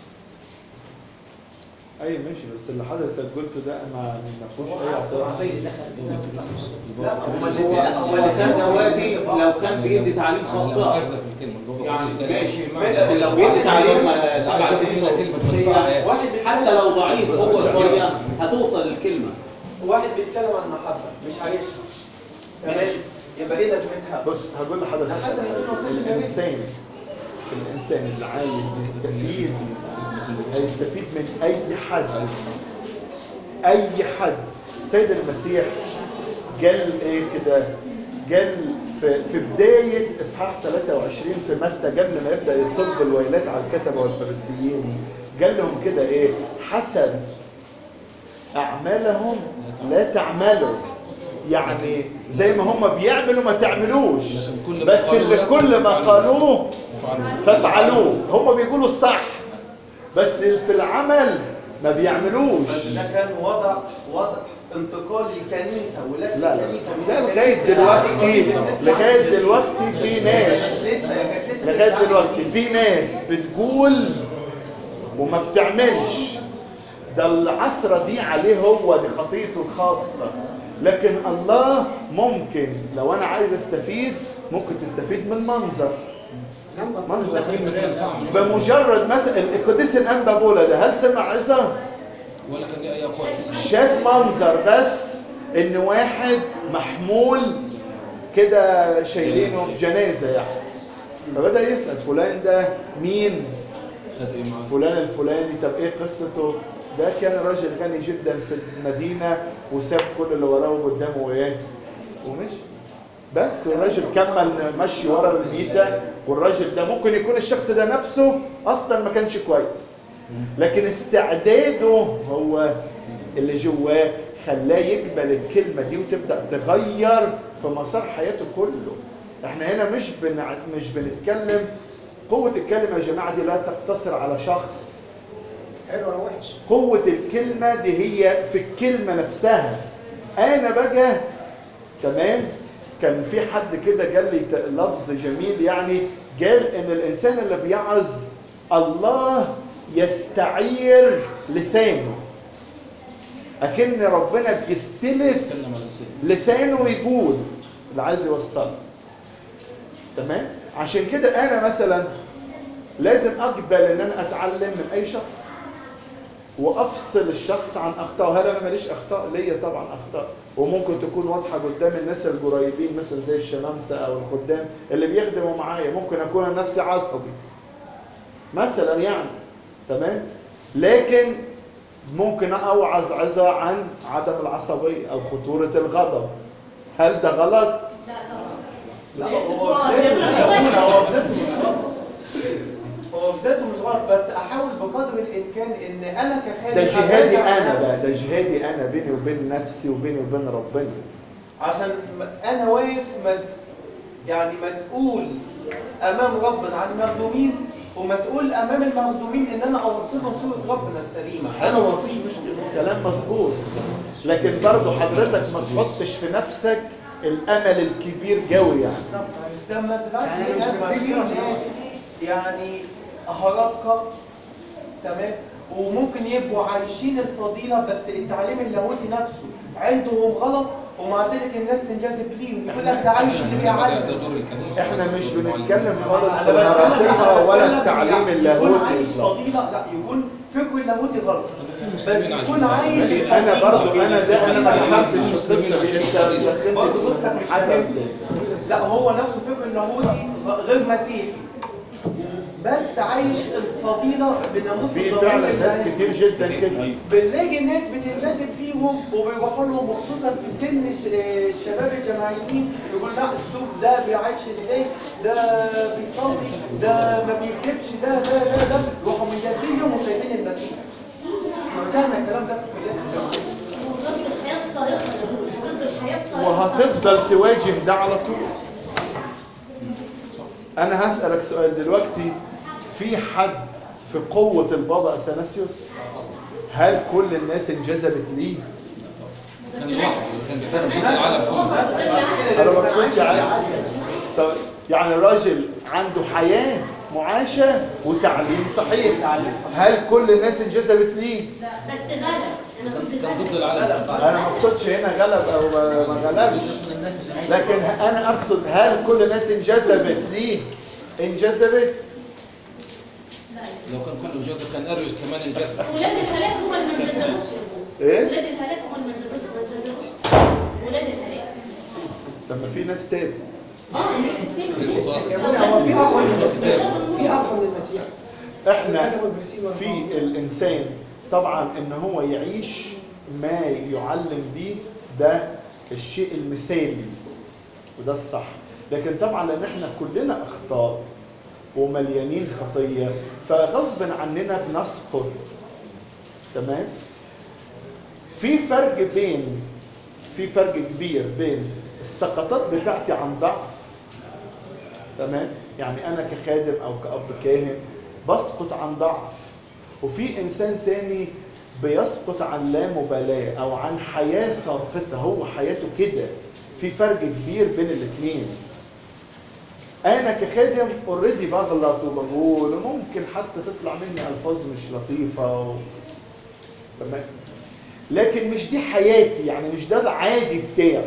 ايوه ماشي بس اللي حضرتك قلته ده ما ما فيهوش اي اعتراض لا هما هو الاثنين هو اللي كان دلوقتي لو كان بيدي تعليم لا خاطئ مؤاخذة في الكلمة البابا يعني قدس ده ماشي معنى ماشي كده. لو بيدي تعليم آه، اللي تبع عايز ياخد منها الكنيسه كلمة الأرثوذكسية، تنفعها واحد بيتكلم- حتى لو ضعيف هو بس شويه كده. هتوصل الكلمه واحد بيتكلم عن المحبة مش عايشها تمام يبقى ايه لازمتها؟ بص هقول لحضرتك أنا حاسس إن على دول حاجة. وسائل الانسان الانسان اللي عايز يستفيد هيستفيد من اي حد اي حد سيد المسيح قال ايه كده قال في, في بداية إصحاح 23 في متى قبل ما يبدأ يصب الويلات على الكتبة والفريسيين قال لهم كده إيه حسب أعمالهم لا تعملوا يعني زي ما هم بيعملوا ما تعملوش لكن كل ما بس قالوا اللي لكم كل ما فافعلوا. قالوه فافعلوا. فافعلوه هم بيقولوا الصح بس في العمل ما بس بيعملوش ده كان وضع وضع انتقال الكنيسة ولاة لا لا الكنيسة من لا الكنيسة لغاية دلوقتي لغاية دلوقتي في ناس لسه يا كانت لسه لغاية الشعب دلوقتي الجديد. في ناس بتقول وما بتعملش ده العصرة دي عليه هو دي خطيته الخاصة لكن الله ممكن لو أنا عايز أستفيد ممكن تستفيد من منظر منظر كلمة منفعة من بمجرد مثلا القديس الأنبا بولا ده هل سمع عظة؟ ولا كان ليه أي أقوال شاف منظر بس ان واحد محمول كده شايلينه في جنازه يعني فبدا يسال فلان ده مين خد إيه معاه فلان الفلاني طب ايه قصته ده كان راجل غني جدا في المدينه وساب كل اللي وراه وقدامه وايه ومشي بس والراجل كمل مشي ورا الميتة والراجل ده ممكن يكون الشخص ده نفسه اصلا ما كانش كويس لكن استعداده هو اللي جواه خلاه يقبل الكلمة دي وتبدأ تغير في مسار حياته كله احنا هنا مش بنع... مش بنتكلم قوة الكلمة يا جماعة دي لا تقتصر على شخص حلو ولا وحش قوة الكلمة دي هي في الكلمة نفسها أنا بقى تمام كان في حد كده قال لي ت- لفظ جميل يعني قال إن الإنسان اللي بيعظ الله يستعير لسانه أكن ربنا بيستلف اتكلم على لسانه لسانه ويقول اللي عايز يوصله تمام عشان كده انا مثلا لازم اقبل ان انا اتعلم من اي شخص وافصل الشخص عن اخطائه هل انا ماليش اخطاء ليا طبعا اخطاء وممكن تكون واضحه قدام الناس القريبين مثلا زي الشمامسه او الخدام اللي بيخدموا معايا ممكن اكون انا نفسي عصبي مثلا يعني تمام لكن ممكن اوعظ عظه عن عدم العصبيه او خطوره الغضب هل ده غلط لا هو في ذاته هو في ذاته مش غلط هو في ذاته مش غلط بس احاول بقدر الامكان ان انا كخادم ده جهادي أراجع انا نفسي. بقى ده جهادي انا بيني وبين نفسي وبيني وبين ربنا عشان م- انا واقف مس... يعني مسؤول امام ربنا عن المخدومين ومسؤول امام المخدومين ان انا اوصلهم صوره ربنا السليمه انا حلو مفيش مشكله كلام مظبوط لكن برضه حضرتك ما تحطش في نفسك الامل الكبير قوي يعني ده ما تزعلش يعني مني مش أنا، محتاج في نقعد ناس يعني هرطقة تمام وممكن يبقوا عايشين الفضيلة بس التعليم اللاهوتي نفسه عندهم غلط ومع ذلك الناس تنجذب ليهم يقول لك ده عايش اللي هنا بقى ده بيعلم دور الكنيسه احنا مش دور المعلمين. بنتكلم خالص في أنا بتكلم- الهرطقه أنا ولا بتكلم التعليم يعني يكون اللاهوتي عايش بالظبط. فضيلة لا يكون فكره اللاهوتي غلط طب في بس مسلمين عايشين يكون فضيلة. عايش ماشي الفضيلة. انا برضو انا ده انا ما دخلتش في المسلمين القصه دي عايشين انت فضيلة. دخلت برضه في قصتك مش حاجه فاهمني. لا هو نفسه فكر اللاهوتي غ- غير مسيحي بس عايش الفضيلة بناموس في الضمير فعلا ناس الإلهي. كتير جدا كده أيوة. بنلاقي ناس بتنجذب ليهم وبيروحوا لهم وخصوصا في سن الش- الشباب الجامعيين يقول لا شوف ده بيعيش ازاي ده بيصلي ده ما بيكذبش ده ده ده ده يروحوا منجذبين لهم وسايبين المسيح احنا بدأنا الكلام ده في كليات التوحيد وقصد الحياة الصائغة يا ابوي قصد الحياة الصائغة وهتفضل تواجه ده على طول صح انا هسألك سؤال دلوقتي في حد في قوة البابا اثناسيوس هل كل الناس انجذبت ليه كان لوحده كان بيحارب ضد العالم كله انا ما اقصدش عايز سواء- يعني الراجل عنده حياة معاشة وتعليم صحيح هل كل الناس انجذبت ليه بس غلب انا قصدي كان ضد غلب العالم كله انا ما اقصدش هنا غلب او ما ما غلبش لكن انا اقصد هل كل الناس انجذبت ليه انجذبت لو كان كله انجذب كان اريوس كمان انجذب ولاد الهلاك هم اللي ما انجذبوش يا ابوي ايه ولاد الهلاك هم اللي ما انجذبوش ما انجذبوش ولاد الهلاك طب ما في ناس تابت اه الناس التانية في ماشي. متوسط. هو في اقوى من المسيح أولاد في النور. اقوى من المسيح احنا كتبوا الفريسيين في والرهبان. الانسان طبعا ان هو يعيش ما يعلم بيه ده الشيء المثالي وده الصح لكن طبعا لان احنا كلنا اخطاء ومليانين خطيه فغصب عننا بنسقط تمام في فرق بين في فرق كبير بين السقطات بتاعتي عن ضعف تمام يعني انا كخادم او كاب كاهن بسقط عن ضعف وفي انسان تاني بيسقط عن لا مبالاه او عن حياه ساقطه هو حياته كده في فرق كبير بين الاثنين انا كخادم اوريدي بغلط وبقول وممكن حتى تطلع مني الفاظ مش لطيفه و... تمام لكن مش دي حياتي يعني مش ده العادي بتاعي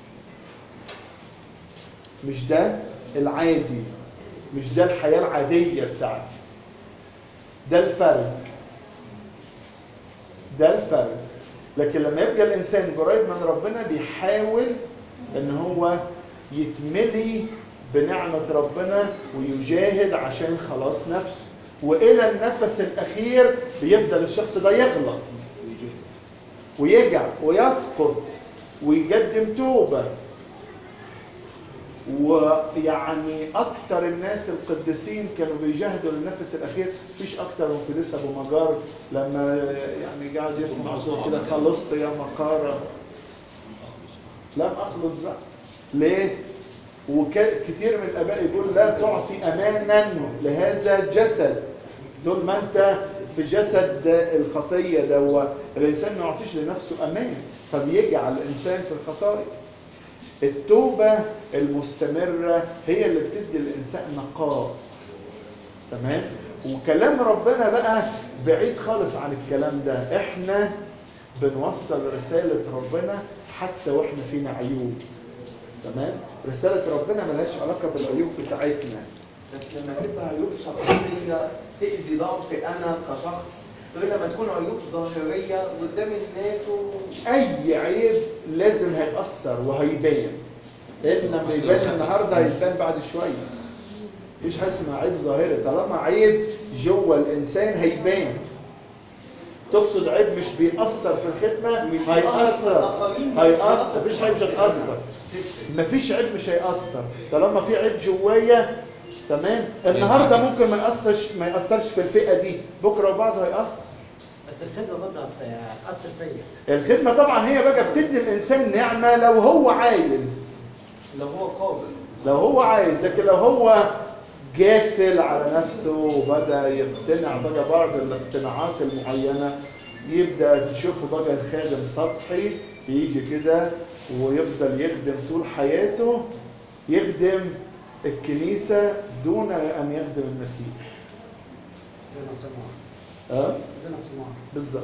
مش ده العادي مش ده الحياة العادية بتاعتي ده الفرق ده الفرق لكن لما يبقى الإنسان قريب من ربنا بيحاول إن هو يتملي بنعمة ربنا ويجاهد عشان خلاص نفسه وإلى النفس الأخير بيفضل الشخص ده يغلط ويجاهد ويرجع ويسقط ويقدم توبة ويعني اكتر الناس القديسين كانوا بيجاهدوا للنفس الاخير مفيش اكتر من قديس ابو مجار لما يعني قاعد يسمع صوت كده خلصت يا مقاره لم اخلص بقى ليه وكتير من الاباء يقول لا تعطي امانا لهذا الجسد طول ما انت في جسد الخطيه ده الانسان ما يعطيش لنفسه امان فبيجعل الانسان في الخطايا التوبه المستمره هي اللي بتدي الانسان نقاء تمام وكلام ربنا بقى بعيد خالص عن الكلام ده احنا بنوصل رساله ربنا حتى واحنا فينا عيوب تمام رساله ربنا ملهاش علاقه بالعيوب بتاعتنا بس لما تبقى عيوب شخصية تأذي ضعفي أنا كشخص غير لما تكون عيوب ظاهرية قدام الناس و... اي عيب لازم هيأثر وهيبان لان لما يبان النهارده هيبان بعد شويه مفيش حاجه اسمها عيب ظاهري طالما عيب جوه الانسان هيبان تقصد عيب مش بيأثر في الخدمة مش بيأثر في هيأثر الآخرين، بس هيأثر بيأثر مفيش في حاجة مش نفسي هتأثر أنا. مفيش عيب مش هيأثر طالما في عيب جوايا تمام النهارده ينعكس. ممكن ما يأثرش ما يأثرش في الفئة دي بكرة وبعده هيأثر بس الخدمه برضه هتاثر فيا الخدمة طبعا هي بقى بتدي الإنسان نعمة لو هو عايز لو هو قابل لو هو عايز لكن لو هو جافل على نفسه وبدا يقتنع بقى بعض الاقتناعات المعينه يبدا تشوفه بقى خادم سطحي يجي كده ويفضل يخدم طول حياته يخدم الكنيسه دون ان يخدم المسيح ربنا سمع اه ربنا سمع بالظبط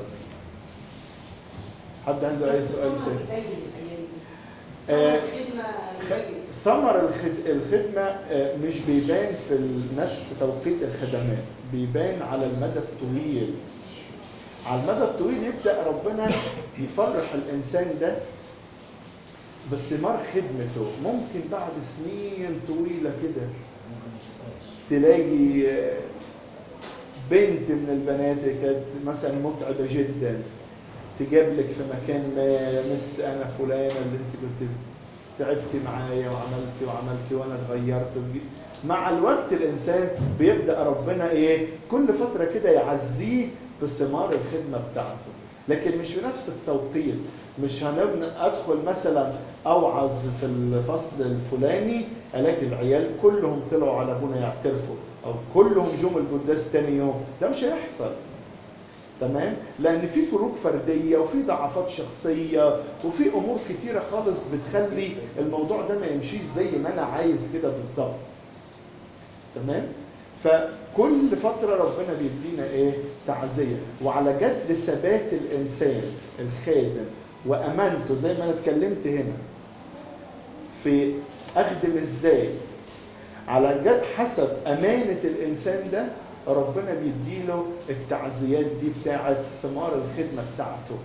حد عنده اي بس سؤال طبعاً تاني قليل الأيام دي. آه، صار الخدمة خ- قليل. ثمر الخد- الخدمة آه، مش بيبان في نفس توقيت الخدمات بيبان على المدى الطويل على المدى الطويل يبدأ ربنا يفرح الإنسان ده بثمار خدمته ممكن بعد سنين طويلة كده تلاقي آه، بنت من البنات كانت مثلا متعبة جدا تجاب لك في مكان ما مس انا فلانه اللي انت كنت تعبتي معايا وعملتي وعملتي وانا اتغيرت وجي- مع الوقت الانسان بيبدا ربنا ايه كل فتره كده يعزيه بثمار الخدمه بتاعته لكن مش في نفس التوقيت مش هنبن ادخل مثلا اوعظ في الفصل الفلاني الاقي العيال كلهم طلعوا على ابونا يعترفوا او كلهم جم القداس تاني يوم ده مش هيحصل تمام لان في فروق فرديه وفي ضعفات شخصيه وفي امور كتيره خالص بتخلي الموضوع ده ما يمشيش زي ما انا عايز كده بالظبط تمام فكل فتره ربنا بيدينا ايه تعزيه وعلى جد ثبات الانسان الخادم وامانته زي ما انا اتكلمت هنا في اخدم ازاي على جد حسب امانه الانسان ده ربنا بيديله التعزيات دي بتاعه ثمار الخدمه بتاعته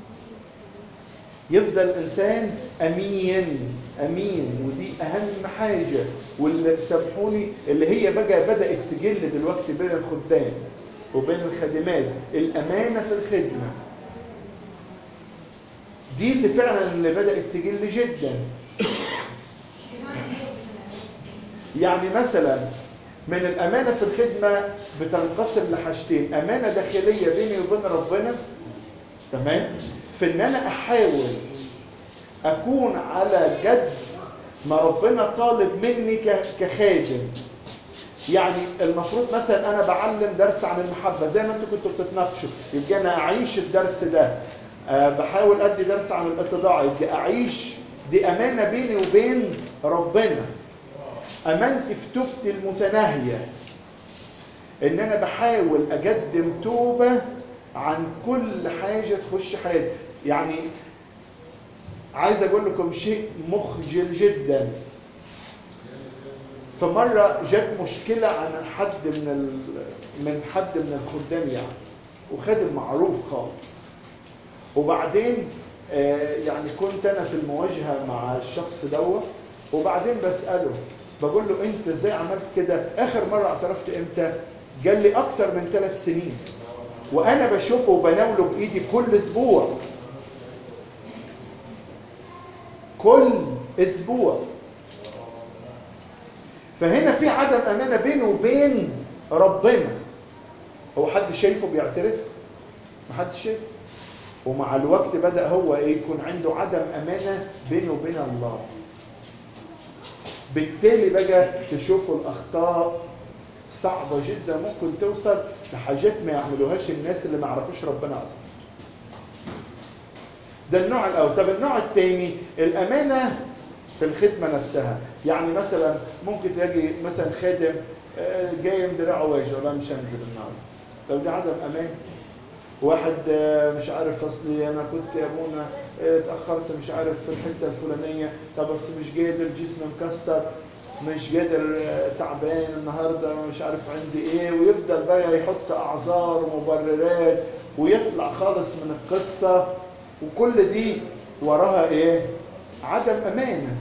يفضل الانسان امين امين ودي اهم حاجه واللي سامحوني اللي هي بقى بدات تجل دلوقتي بين الخدام وبين الخادمات الامانه في الخدمه دي اللي فعلا اللي بدات تجل جدا يعني مثلا من الامانه في الخدمه بتنقسم لحاجتين امانه داخليه بيني وبين ربنا تمام في ان انا احاول اكون على جد ما ربنا طالب مني ك- كخادم يعني المفروض مثلا انا بعلم درس عن المحبه زي ما انتوا كنتوا بتتناقشوا يبقى انا اعيش الدرس ده أه بحاول ادي درس عن الاتضاع يبقى اعيش دي امانه بيني وبين ربنا امانتي في توبتي المتناهيه ان انا بحاول اقدم توبه عن كل حاجه تخش حياتي يعني عايز اقول لكم شيء مخجل جدا فمره جت مشكله عن حد من ال... من حد من الخدام يعني وخادم معروف خالص وبعدين آه، يعني كنت انا في المواجهه مع الشخص دوت وبعدين بساله بقول له انت ازاي عملت كده اخر مره اعترفت امتى قال لي اكتر من ثلاث سنين وانا بشوفه وبناوله بايدي كل اسبوع كل اسبوع فهنا في عدم امانه بينه وبين ربنا هو حد شايفه بيعترف محدش شايفه ومع الوقت بدا هو ايه يكون عنده عدم امانه بينه وبين الله بالتالي بقى تشوفوا الاخطاء صعبه جدا ممكن توصل لحاجات ما يعملوهاش الناس اللي ما يعرفوش ربنا اصلا ده النوع الاول طب النوع الثاني الامانه في الخدمه نفسها يعني مثلا ممكن تلاقي مثلا خادم آه، جاي من دراعه واجه ولا مش هنزل النهارده طب ده عدم امان واحد آه، مش عارف اصلي انا كنت يا ابونا آه، اتاخرت مش عارف في الحته الفلانيه طب بس مش قادر جسمي مكسر مش قادر آه، تعبان النهارده مش عارف عندي ايه ويفضل بقى يحط اعذار ومبررات ويطلع خالص من القصه وكل دي وراها ايه عدم امانه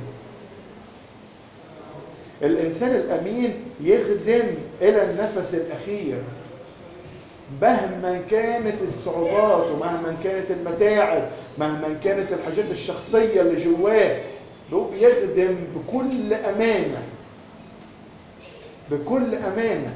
الانسان الامين يخدم الى النفس الاخير مهما كانت الصعوبات ومهما كانت المتاعب مهما كانت الحاجات الشخصيه اللي جواه هو بيخدم بكل امانه بكل امانه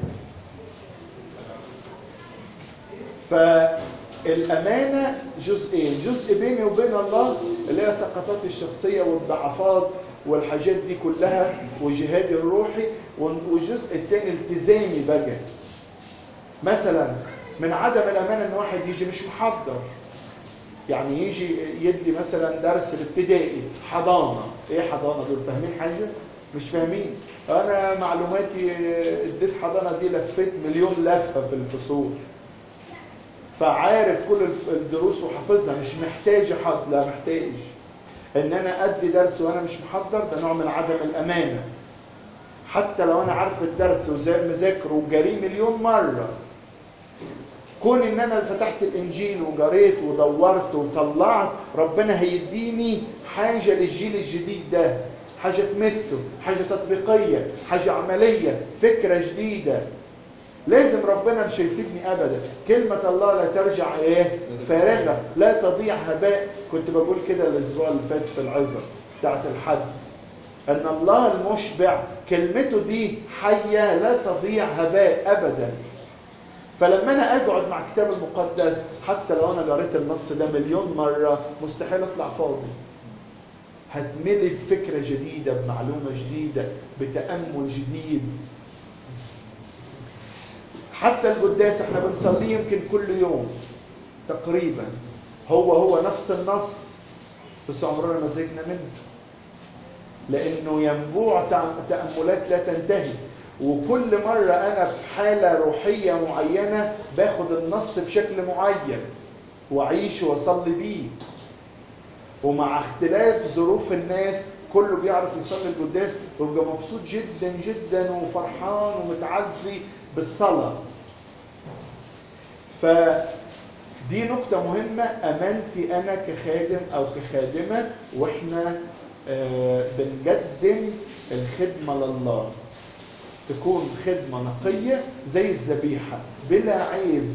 فالامانه جزئين جزء بيني وبين الله اللي هي سقطاتي الشخصيه والضعفات والحاجات دي كلها وجهادي الروحي والجزء الثاني التزامي بقى مثلا من عدم الامانه ان واحد يجي مش محضر يعني يجي يدي مثلا درس الابتدائي حضانه ايه حضانه دول فاهمين حاجه مش فاهمين انا معلوماتي اديت حضانه دي لفيت مليون لفه في الفصول فعارف كل الف- الدروس وحافظها مش محتاج حد لا محتاج ان انا ادي درس وانا مش محضر ده نوع من عدم الامانه حتى لو انا عارف الدرس وزي مذاكره وجاريه مليون مره كون ان انا فتحت الانجيل وجريت ودورت وطلعت ربنا هيديني حاجه للجيل الجديد ده حاجه تمسه حاجه تطبيقيه حاجه عمليه فكره جديده لازم ربنا مش هيسيبني ابدا كلمه الله لا ترجع ايه فارغه لا تضيع هباء كنت بقول كده الاسبوع اللي فات في العظه بتاعت الحد ان الله المشبع كلمته دي حيه لا تضيع هباء ابدا فلما انا اقعد مع الكتاب المقدس حتى لو انا قريت النص ده مليون مره مستحيل اطلع فاضي هتملي بفكره جديده بمعلومه جديده بتامل جديد حتى القداس احنا بنصليه يمكن كل يوم تقريبا هو هو نفس النص بس عمرنا ما زهقنا منه لانه ينبوع تأ- تاملات لا تنتهي وكل مره انا في حاله روحيه معينه باخد النص بشكل معين واعيش واصلي بيه ومع اختلاف ظروف الناس كله بيعرف يصلي القداس ويبقى مبسوط جدا جدا وفرحان ومتعزي بالصلاه فدي نقطة مهمة أمانتي أنا كخادم أو كخادمة وإحنا آه، بنقدم الخدمة لله تكون خدمة نقية زي الذبيحة بلا عيب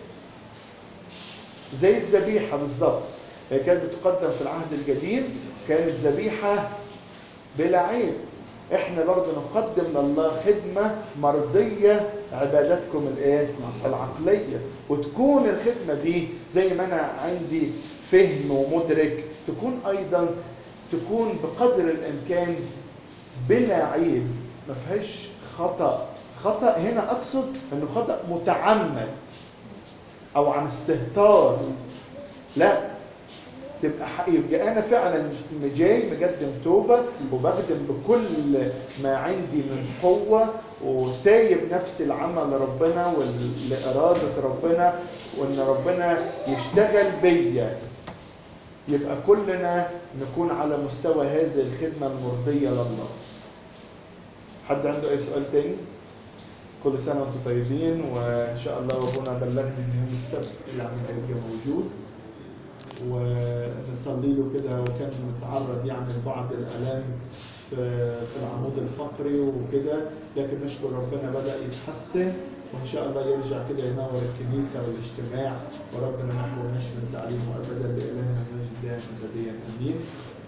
زي الذبيحة بالظبط هي كانت بتقدم في العهد القديم كانت الذبيحة بلا عيب احنا برضه نقدم لله خدمة مرضية عبادتكم الايه العقلية وتكون الخدمة دي زي ما انا عندي فهم ومدرك تكون ايضا تكون بقدر الامكان بلا عيب ما فيهاش خطأ خطأ هنا اقصد انه خطأ متعمد او عن استهتار لا تبقى ح- يبقى انا فعلا جاي مقدم توبه وبخدم بكل ما عندي من قوه وسايب نفسي العمل لربنا ولاراده ربنا وان ربنا يشتغل بيا يبقى كلنا نكون على مستوى هذه الخدمه المرضيه لله حد عنده اي سؤال تاني كل سنه وانتم طيبين وان شاء الله ربنا بلغني ان يوم السبت اللي عم هيبقى موجود ونصلي له كده وكان متعرض يعني لبعض الالام في في العمود الفقري وكده لكن نشكر ربنا بدا يتحسن وان شاء الله يرجع كده ينور الكنيسه والاجتماع وربنا ما يحرمناش من تعليمه ابدا لالهنا المجد دائما ابديا امين